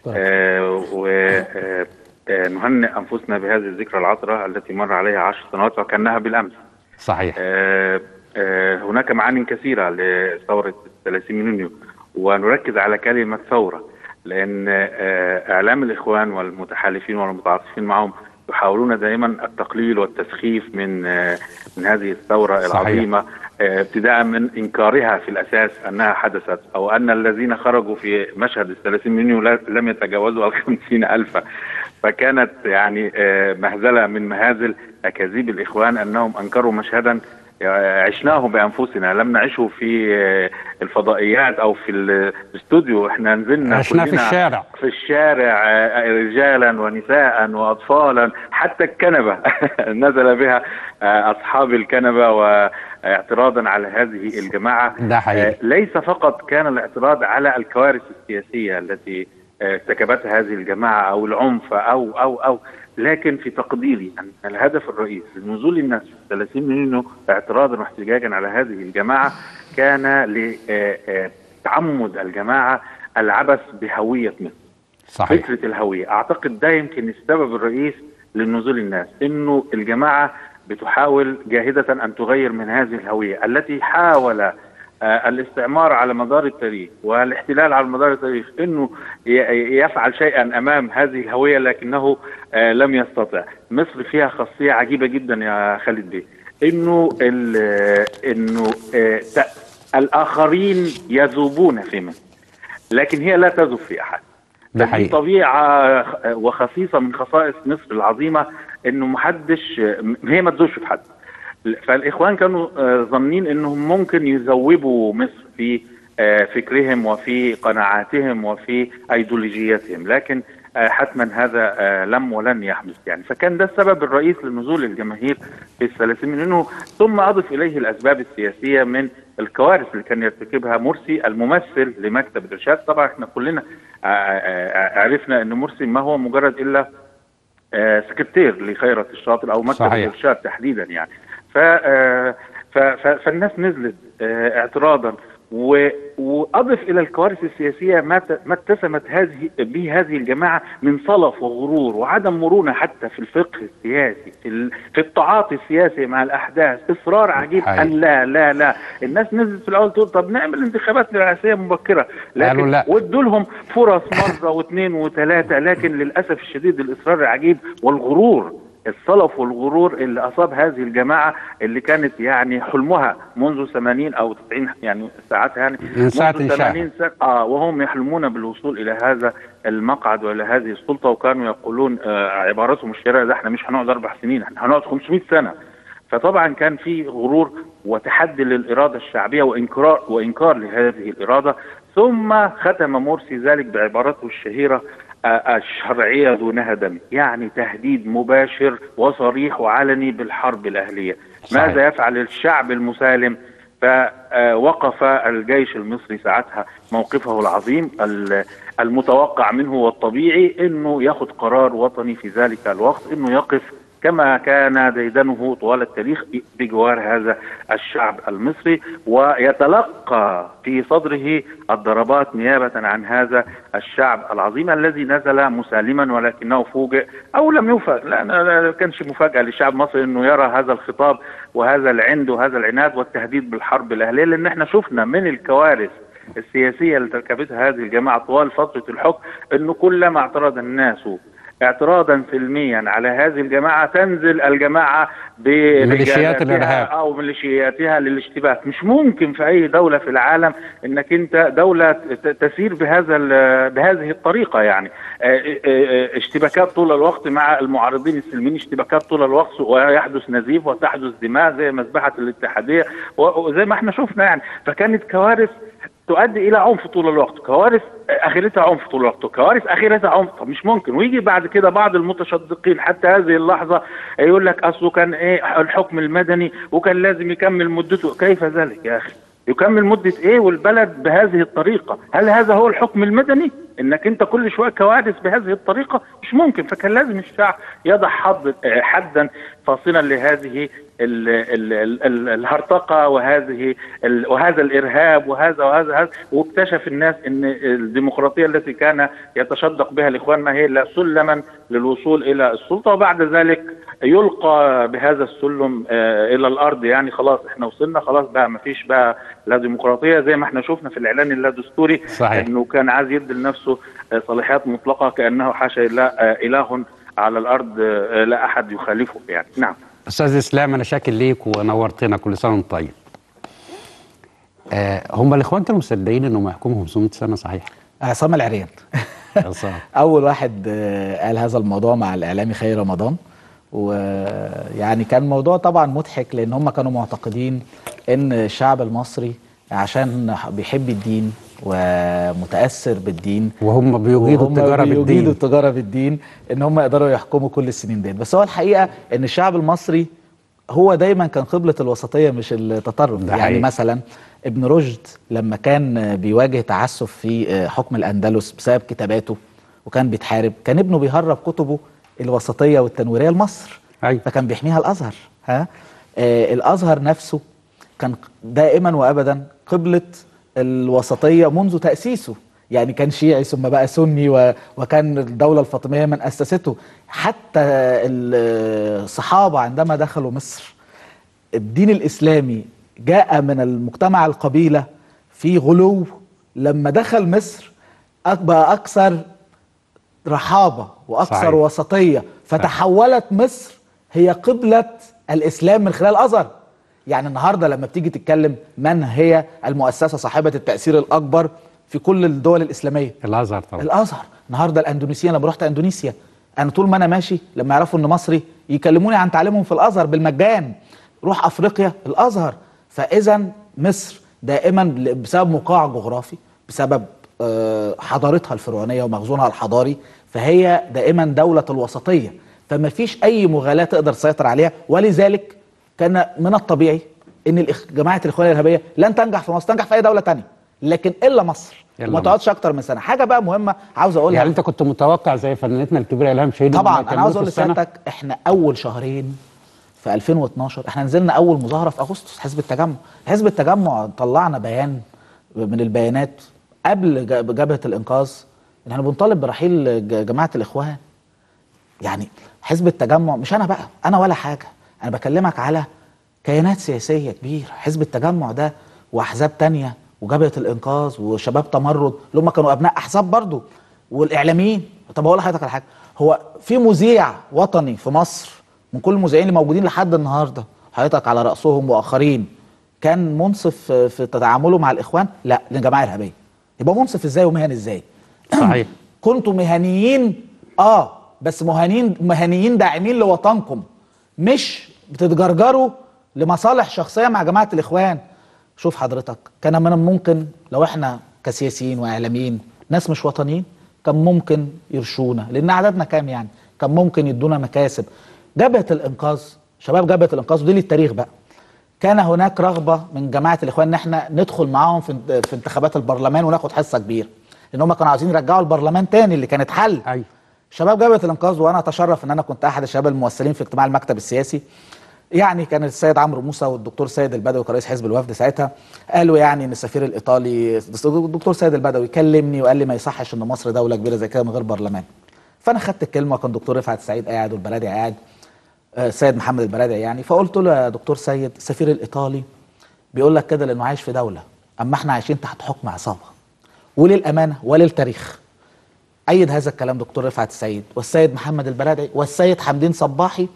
ونهنئ أنفسنا بهذه الذكرى العطرة التي مر عليها عشر سنوات وكأنها بالأمس صحيح آه، آه، هناك معان كثيرة لثورة 30 يونيو ونركز على كلمة ثورة لأن آه، إعلام الإخوان والمتحالفين والمتعاطفين معهم يحاولون دائما التقليل والتسخيف من آه، من هذه الثورة صحيح. العظيمة آه، ابتداء من إنكارها في الأساس أنها حدثت أو أن الذين خرجوا في مشهد ال 30 يونيو لا- لم يتجاوزوا ال 50 ألفا فكانت يعني آه، مهزلة من مهازل أكاذيب الإخوان أنهم أنكروا مشهدا آه، عشناه بأنفسنا لم نعشه في آه، الفضائيات أو في الاستوديو احنا نزلنا عشناه في كلنا الشارع. في الشارع آه، رجالا ونساء وأطفالا حتى الكنبة نزل بها آه، أصحاب الكنبة واعتراضا على هذه الجماعة ده حقيقي. آه، ليس فقط كان الاعتراض على الكوارث السياسية التي آه، ارتكبتها هذه الجماعة أو العنف أو أو أو لكن في تقديري أن الهدف الرئيسي لنزول الناس في 30 يونيو اعتراضا واحتجاجا على هذه الجماعة كان لتعمد الجماعة العبث بهوية مصر صحيح فكرة الهوية أعتقد ده يمكن السبب الرئيس لنزول الناس إنه الجماعة بتحاول جاهدة أن تغير من هذه الهوية التي حاول آه، الاستعمار على مدار التاريخ والاحتلال على مدار التاريخ انه ي- يفعل شيئا امام هذه الهويه لكنه آه، لم يستطع. مصر فيها خاصيه عجيبه جدا يا خالد بيه انه ال- انه آه، ت- الاخرين يذوبون في مصر لكن هي لا تذوب في احد. ده دي حقيقي طبيعه وخصيصه من خصائص مصر العظيمه انه محدش هي ما تزورش في حد فالاخوان كانوا آه، ظانين انهم ممكن يذوبوا مصر في آه، فكرهم وفي قناعاتهم وفي ايديولوجياتهم لكن آه، حتما هذا آه، لم ولن يحدث يعني فكان ده السبب الرئيس لنزول الجماهير في الثلاثين منه ثم اضف اليه الاسباب السياسيه من الكوارث اللي كان يرتكبها مرسي الممثل لمكتب الارشاد طبعا احنا كلنا آه، آه، آه، عرفنا ان مرسي ما هو مجرد الا آه، سكرتير لخيرة الشاطر او مكتب صحيح. الارشاد تحديدا يعني ف آه، ف- ف- فالناس نزلت آه، اعتراضا و- واضف الى الكوارث السياسيه ما ت- ما اتسمت هذه به هذه الجماعه من صلف وغرور وعدم مرونه حتى في الفقه السياسي في ال- في التعاطي السياسي مع الاحداث اصرار عجيب حقيقي. ان لا لا لا الناس نزلت في الاول تقول طب نعمل انتخابات رئاسيه مبكره قالوا لكن لا. وادوا لهم فرص مره واثنين وثلاثه لكن للاسف الشديد الاصرار العجيب والغرور الصلف والغرور اللي اصاب هذه الجماعه اللي كانت يعني حلمها منذ 80 او 90 يعني ساعات يعني من ساعة منذ إنشائها. 80 سنه اه وهم يحلمون بالوصول الى هذا المقعد والى هذه السلطه وكانوا يقولون آه عبارتهم الشهيره ده احنا مش هنقعد اربع سنين احنا هنقعد 500 سنه فطبعا كان في غرور وتحدي للاراده الشعبيه وانكار وانكار لهذه الاراده ثم ختم مرسي ذلك بعبارته الشهيره آه، الشرعيه دونها دم يعني تهديد مباشر وصريح وعلني بالحرب الاهليه صحيح. ماذا يفعل الشعب المسالم فوقف الجيش المصري ساعتها موقفه العظيم ال- المتوقع منه والطبيعي انه ياخذ قرار وطني في ذلك الوقت انه يقف كما كان ديدنه طوال التاريخ بجوار هذا الشعب المصري ويتلقى في صدره الضربات نيابة عن هذا الشعب العظيم الذي نزل مسالما ولكنه فوجئ أو لم يفاجئ لا لا- لا كانش مفاجأة للشعب المصري أنه يرى هذا الخطاب وهذا العند وهذا العناد والتهديد بالحرب الأهلية لأن احنا شفنا من الكوارث السياسية اللي تركبتها هذه الجماعة طوال فترة الحكم أنه كلما اعترض الناس اعتراضا سلميا على هذه الجماعة تنزل الجماعة ميليشيات برجالاتها الإرهاب. أو ميليشياتها للاشتباك مش ممكن في أي دولة في العالم أنك أنت دولة ت- تسير بهذا ال- بهذه الطريقة يعني آه، آه، آه، اشتباكات طول الوقت مع المعارضين السلميين اشتباكات طول الوقت ويحدث نزيف وتحدث دماء زي مذبحة الاتحادية و- وزي ما احنا شفنا يعني فكانت كوارث تؤدي الى عنف طول الوقت كوارث اخرتها عنف طول الوقت كوارث اخرتها عنف طب مش ممكن ويجي بعد كده بعض المتشدقين حتى هذه اللحظه يقول لك اصله كان ايه الحكم المدني وكان لازم يكمل مدته كيف ذلك يا اخي يكمل مدة ايه والبلد بهذه الطريقة هل هذا هو الحكم المدني انك انت كل شوية كوارث بهذه الطريقة مش ممكن فكان لازم الشعب يضع حد آه، حدا فاصلا لهذه ال ال ال ال الهرطقة وهذه ال وهذا الإرهاب وهذا وهذا هذا واكتشف الناس أن الديمقراطية التي كان يتشدق بها الإخوان ما هي إلا سلما للوصول إلى السلطة وبعد ذلك يلقى بهذا السلم آه، إلى الأرض يعني خلاص إحنا وصلنا خلاص بقى ما فيش بقى لا ديمقراطية زي ما إحنا شفنا في الإعلان اللا دستوري صحيح. إنه كان عايز يدي لنفسه آه، صلاحيات مطلقة كأنه حاشا لله آه، إله على الأرض آه، لا أحد يخالفه يعني نعم استاذ اسلام انا شاكر ليك ونورتنا كل سنه وانت طيب آه هم الاخوان كانوا مصدقين انهم يحكموا 500 سنه صحيح عصام العريان عصام. اول واحد آه، قال هذا الموضوع مع الاعلامي خير رمضان ويعني كان موضوع طبعا مضحك لان هم كانوا معتقدين ان الشعب المصري عشان بيحب الدين ومتاثر بالدين وهم بيجيدوا وهم التجاره بيجيدوا بالدين التجاره بالدين ان هم يقدروا يحكموا كل السنين ديت بس هو الحقيقه ان الشعب المصري هو دايما كان قبلة الوسطية مش التطرف ده يعني حقيقي. مثلا ابن رشد لما كان بيواجه تعسف في حكم الأندلس بسبب كتاباته وكان بيتحارب كان ابنه بيهرب كتبه الوسطية والتنويرية لمصر أيوة. فكان بيحميها الأزهر ها آه الأزهر نفسه كان دائما وأبدا قبلة الوسطية منذ تأسيسه يعني كان شيعي ثم بقى سني و... وكان الدولة الفاطمية من أسسته حتى الصحابة عندما دخلوا مصر الدين الإسلامي جاء من المجتمع القبيلة في غلو لما دخل مصر أك- بقى أكثر رحابة وأكثر صحيح. وسطية فتحولت مصر هي قبلة الإسلام من خلال الأزهر يعني النهاردة لما بتيجي تتكلم من هي المؤسسة صاحبة التأثير الأكبر في كل الدول الإسلامية الازهر طبعا الازهر النهارده الاندونيسيين لما رحت اندونيسيا انا طول ما انا ماشي لما يعرفوا ان مصري يكلموني عن تعليمهم في الازهر بالمجان روح افريقيا الازهر فاذا مصر دائما ل- بسبب موقعها الجغرافي بسبب آه، حضارتها الفرعونيه ومخزونها الحضاري فهي دائما دوله الوسطيه فما فيش اي مغالاه تقدر تسيطر عليها ولذلك كان من الطبيعي ان الإخ- جماعه الاخوان الارهابيه لن تنجح في مصر تنجح في اي دوله تانية لكن الا مصر إلا وما تقعدش اكتر من سنه حاجه بقى مهمه عاوز اقولها يعني انت كنت متوقع زي فنانتنا الكبيره الهام شهيد طبعا إنهم انا عاوز يكملوا اقول في السنة؟ لسيادتك احنا اول شهرين في 2012 احنا نزلنا اول مظاهره في اغسطس حزب التجمع حزب التجمع طلعنا بيان من البيانات قبل ج- جبهه الانقاذ ان احنا بنطالب برحيل ج- جماعه الاخوان يعني حزب التجمع مش انا بقى انا ولا حاجه انا بكلمك على كيانات سياسيه كبيره حزب التجمع ده واحزاب تانية وجبهه الانقاذ وشباب تمرد اللي هم كانوا ابناء احزاب برضو والاعلاميين طب اقول لحضرتك على حاجه هو في مذيع وطني في مصر من كل المذيعين اللي موجودين لحد النهارده حضرتك على راسهم واخرين كان منصف في- في تعامله مع الاخوان لا للجماعه الارهابيه يبقى منصف ازاي ومهني ازاي صحيح كنتوا مهنيين اه بس مهنيين مهنيين داعمين لوطنكم مش بتتجرجروا لمصالح شخصيه مع جماعه الاخوان شوف حضرتك كان من الممكن لو احنا كسياسيين واعلاميين ناس مش وطنيين كان ممكن يرشونا لان عددنا كام يعني كان ممكن يدونا مكاسب جبهه الانقاذ شباب جبهه الانقاذ ودي للتاريخ بقى كان هناك رغبه من جماعه الاخوان ان احنا ندخل معاهم في في انتخابات البرلمان وناخد حصه كبيره لان هم كانوا عايزين يرجعوا البرلمان تاني اللي كانت حل أيوة. شباب جبهه الانقاذ وانا اتشرف ان انا كنت احد الشباب الممثلين في اجتماع المكتب السياسي يعني كان السيد عمرو موسى والدكتور سيد البدوي كرئيس حزب الوفد ساعتها قالوا يعني ان السفير الايطالي الدكتور سيد البدوي كلمني وقال لي ما يصحش ان مصر دوله كبيره زي كده من غير برلمان فانا خدت الكلمه وكان دكتور رفعت السعيد قاعد والبلدي قاعد آه، السيد محمد البرادعي يعني فقلت له يا دكتور سيد السفير الايطالي بيقول لك كده لانه عايش في دوله اما احنا عايشين تحت حكم عصابه وللامانه وللتاريخ ايد هذا الكلام دكتور رفعت السعيد والسيد محمد البرادعي والسيد حمدين صباحي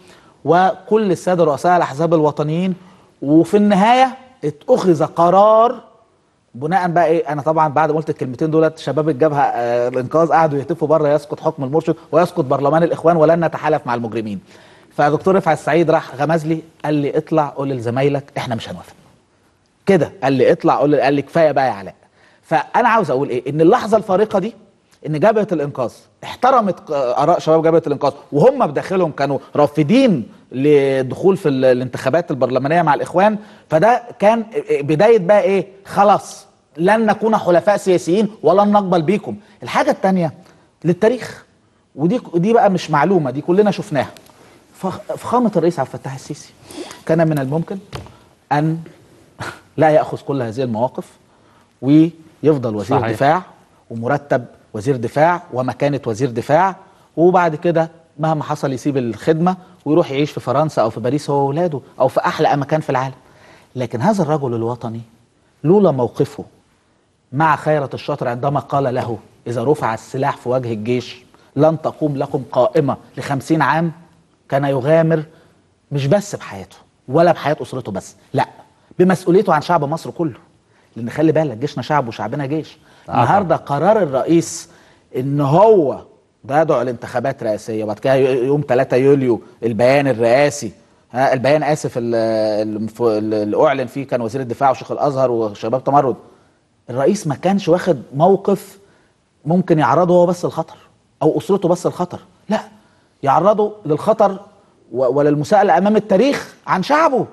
وكل الساده رؤساء الاحزاب الوطنيين وفي النهايه اتخذ قرار بناء بقى ايه انا طبعا بعد ما قلت الكلمتين دولت شباب الجبهه آه الانقاذ قعدوا يهتفوا بره يسقط حكم المرشد ويسقط برلمان الاخوان ولن نتحالف مع المجرمين فدكتور رفعت السعيد راح غمز لي قال لي اطلع قول لزمايلك احنا مش هنوافق كده قال لي اطلع قول قال لي كفايه بقى يا علاء فانا عاوز اقول ايه ان اللحظه الفارقه دي ان جبهه الانقاذ احترمت اراء شباب جبهه الانقاذ وهم بداخلهم كانوا رافضين للدخول في ال- الانتخابات البرلمانيه مع الاخوان فده كان بدايه بقى ايه خلاص لن نكون حلفاء سياسيين ولن نقبل بيكم الحاجه الثانيه للتاريخ ودي دي بقى مش معلومه دي كلنا شفناها فخ- فخامه الرئيس عبد الفتاح السيسي كان من الممكن ان لا ياخذ كل هذه المواقف ويفضل وزير صحيح. دفاع ومرتب وزير دفاع ومكانه وزير دفاع وبعد كده مهما حصل يسيب الخدمه ويروح يعيش في فرنسا او في باريس هو واولاده او في احلى مكان في العالم لكن هذا الرجل الوطني لولا موقفه مع خيرة الشاطر عندما قال له إذا رفع السلاح في وجه الجيش لن تقوم لكم قائمة لخمسين عام كان يغامر مش بس بحياته ولا بحياة أسرته بس لا بمسؤوليته عن شعب مصر كله لأن خلي بالك جيشنا شعب وشعبنا جيش آه النهاردة قرار الرئيس إن هو ده يدعو لانتخابات رئاسية وبعد كده يوم 3 يوليو البيان الرئاسي ها البيان اسف ال- المف- اللي اعلن فيه كان وزير الدفاع وشيخ الازهر وشباب تمرد الرئيس ما كانش واخد موقف ممكن يعرضه هو بس الخطر او اسرته بس الخطر لا يعرضه للخطر و- وللمساءله امام التاريخ عن شعبه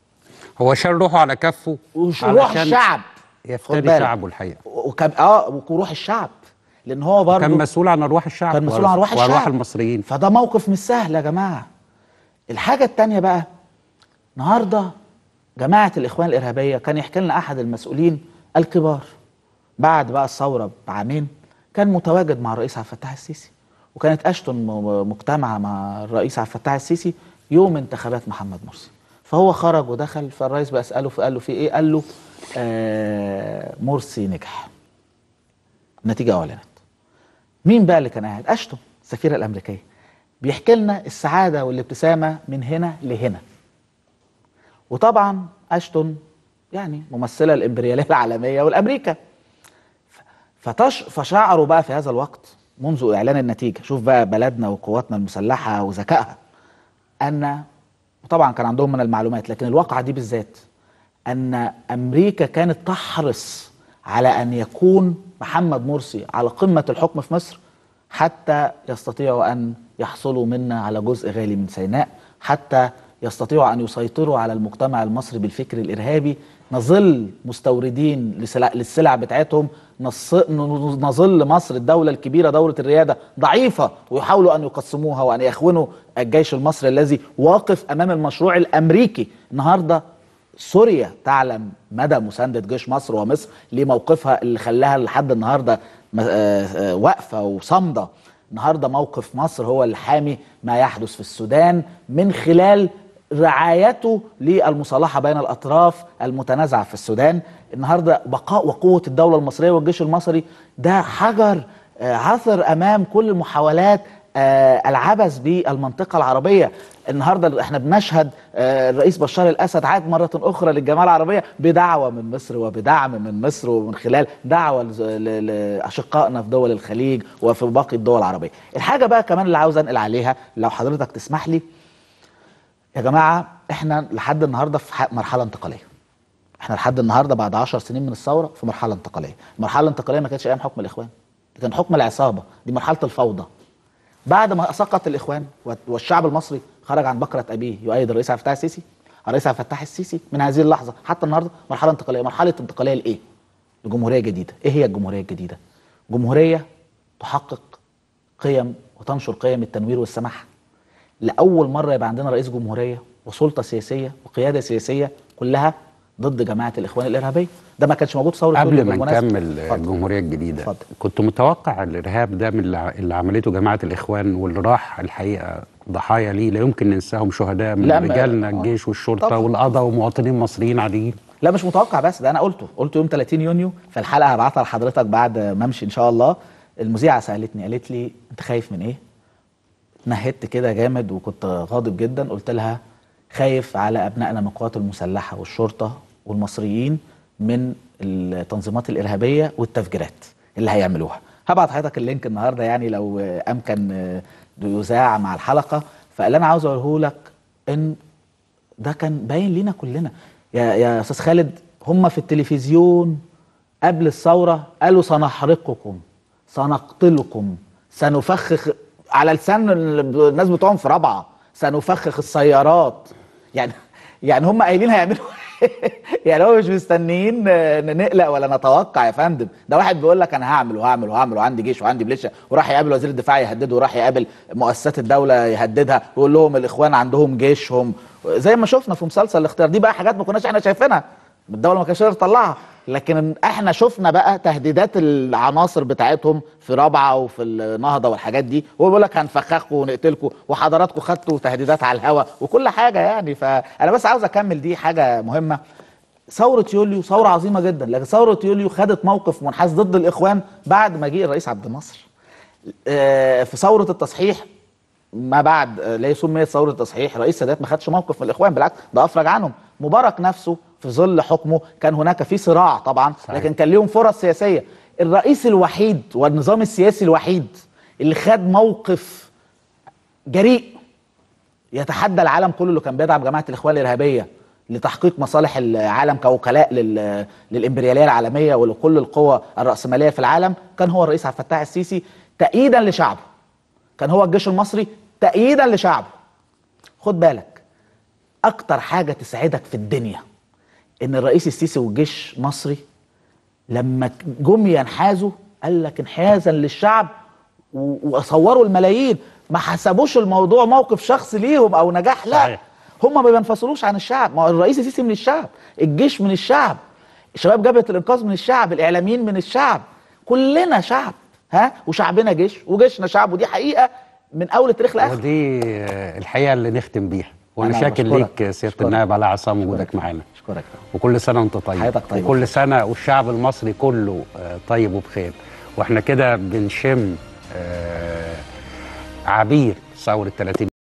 هو شال روحه على كفه وش- روح علشان الشعب خد يفتدي بالك. شعبه الحقيقه وكان اه وروح الشعب لان هو برضه كان مسؤول عن ارواح الشعب كان مسؤول عن ارواح الشعب وارواح المصريين فده موقف مش سهل يا جماعه الحاجه التانية بقى النهارده جماعه الاخوان الارهابيه كان يحكي لنا احد المسؤولين الكبار بعد بقى الثوره بعامين كان متواجد مع الرئيس عبد الفتاح السيسي وكانت اشتون م- مجتمعه مع الرئيس عبد الفتاح السيسي يوم انتخابات محمد مرسي فهو خرج ودخل فالرئيس بيساله فقال له في ايه قال له آه مرسي نجح النتيجه اعلنت مين بقى اللي كان قاعد اشتون السفيره الامريكيه بيحكي لنا السعاده والابتسامه من هنا لهنا وطبعا اشتون يعني ممثله الامبرياليه العالميه والامريكا فتش فشعروا بقى في هذا الوقت منذ اعلان النتيجه شوف بقى بلدنا وقواتنا المسلحه وذكائها ان وطبعا كان عندهم من المعلومات لكن الواقعة دي بالذات أن أمريكا كانت تحرص على أن يكون محمد مرسي على قمة الحكم في مصر حتى يستطيعوا أن يحصلوا منا على جزء غالي من سيناء حتى يستطيعوا أن يسيطروا على المجتمع المصري بالفكر الإرهابي نظل مستوردين لسلع للسلع بتاعتهم نص- نظل مصر الدولة الكبيرة دولة الريادة ضعيفة ويحاولوا أن يقسموها وأن يخونوا الجيش المصري الذي واقف أمام المشروع الأمريكي النهاردة سوريا تعلم مدى مساندة جيش مصر ومصر لموقفها اللي خلاها لحد النهاردة م- آه، آه، واقفة وصامدة النهاردة موقف مصر هو الحامي ما يحدث في السودان من خلال رعايته للمصالحة بين الأطراف المتنازعة في السودان النهاردة بقاء وقوة الدولة المصرية والجيش المصري ده حجر آه، عثر أمام كل محاولات آه، العبث بالمنطقة العربية النهاردة احنا بنشهد آه، الرئيس بشار الأسد عاد مرة أخرى للجماعة العربية بدعوة من مصر وبدعم من مصر ومن خلال دعوة لز- ل- لأشقائنا في دول الخليج وفي باقي الدول العربية الحاجة بقى كمان اللي عاوز أنقل عليها لو حضرتك تسمح لي يا جماعة احنا لحد النهاردة في ح- مرحلة انتقالية احنا لحد النهارده بعد 10 سنين من الثوره في مرحله انتقاليه المرحله الانتقاليه ما كانتش ايام حكم الاخوان دي كان حكم العصابه دي مرحله الفوضى بعد ما سقط الاخوان و- والشعب المصري خرج عن بكره ابيه يؤيد الرئيس عبد الفتاح السيسي الرئيس عبد الفتاح السيسي من هذه اللحظه حتى النهارده مرحله انتقاليه مرحله انتقاليه لايه لجمهوريه جديده ايه هي الجمهوريه الجديده جمهوريه تحقق قيم وتنشر قيم التنوير والسماحه لاول مره يبقى عندنا رئيس جمهوريه وسلطه سياسيه وقياده سياسيه كلها ضد جماعه الاخوان الارهابيه ده ما كانش موجود في ثوره قبل يوليو ما بالمناسبة. نكمل اتفضل. الجمهوريه الجديده اتفضل. كنت متوقع الارهاب ده من اللي اللي عملته جماعه الاخوان واللي راح الحقيقه ضحايا ليه لا يمكن ننساهم شهداء من لا، ما- رجالنا آه. الجيش والشرطه طبعاً. والقضاء ومواطنين مصريين عاديين لا مش متوقع بس ده انا قلته قلته يوم 30 يونيو في الحلقه هبعتها لحضرتك بعد ما امشي ان شاء الله المذيعه سالتني قالت لي انت خايف من ايه نهدت كده جامد وكنت غاضب جدا قلت لها خايف على ابنائنا من القوات المسلحه والشرطه والمصريين من التنظيمات الارهابيه والتفجيرات اللي هيعملوها هبعت حضرتك اللينك النهارده يعني لو آه، امكن آه، يذاع مع الحلقه فاللي انا عاوز اقوله لك ان ده كان باين لينا كلنا يا يا استاذ خالد هم في التلفزيون قبل الثوره قالوا سنحرقكم سنقتلكم سنفخخ على لسان ال- الناس بتوعهم في رابعه سنفخخ السيارات يعني يعني هم قايلين هيعملوا يعني هو مش مستنيين آه، نقلق ولا نتوقع يا فندم ده واحد بيقول لك انا هعمل وهعمل وهعمل وعندي جيش وعندي ميليشيا وراح يقابل وزير الدفاع يهدده وراح يقابل مؤسسات الدوله يهددها ويقول لهم الاخوان عندهم جيشهم زي ما شفنا في مسلسل الاختيار دي بقى حاجات ما كناش احنا شايفينها الدوله ما كانتش تقدر تطلعها لكن احنا شفنا بقى تهديدات العناصر بتاعتهم في رابعه وفي النهضه والحاجات دي وهو بيقول لك هنفخخكم ونقتلكم وحضراتكم خدتوا تهديدات على الهوا وكل حاجه يعني فانا بس عاوز اكمل دي حاجه مهمه ثورة يوليو ثورة عظيمة جدا لكن ثورة يوليو خدت موقف منحاز ضد الإخوان بعد مجيء الرئيس عبد الناصر آه، في ثورة التصحيح ما بعد آه، لا يسمى ثورة التصحيح رئيس سادات ما خدش موقف من الإخوان بالعكس ده أفرج عنهم مبارك نفسه في ظل حكمه كان هناك في صراع طبعا صحيح. لكن كان ليهم فرص سياسية الرئيس الوحيد والنظام السياسي الوحيد اللي خد موقف جريء يتحدى العالم كله اللي كان بيدعم جماعه الاخوان الارهابيه لتحقيق مصالح العالم كوكلاء لل... للامبرياليه العالميه ولكل القوى الراسماليه في العالم كان هو الرئيس عبد الفتاح السيسي تأييدا لشعبه كان هو الجيش المصري تأييدا لشعبه خد بالك اكتر حاجه تسعدك في الدنيا ان الرئيس السيسي والجيش المصري لما جم ينحازوا قال لك انحيازا للشعب و- وصوروا الملايين ما حسبوش الموضوع موقف شخصي ليهم او نجاح لا صحيح. هم ما بينفصلوش عن الشعب ما هو الرئيس السيسي من الشعب الجيش من الشعب شباب جبهه الانقاذ من الشعب الاعلاميين من الشعب كلنا شعب ها وشعبنا جيش وجيشنا شعب ودي حقيقه من اول التاريخ لاخره ودي آه، الحقيقه اللي نختم بيها وانا أنا شاكر بشكرك. ليك سياده بشكرك. النائب على عصام وجودك معانا اشكرك وكل سنه وانت طيب حياتك طيبة. وكل سنه والشعب المصري كله آه، طيب وبخير واحنا كده بنشم آه، عبير ثوره 30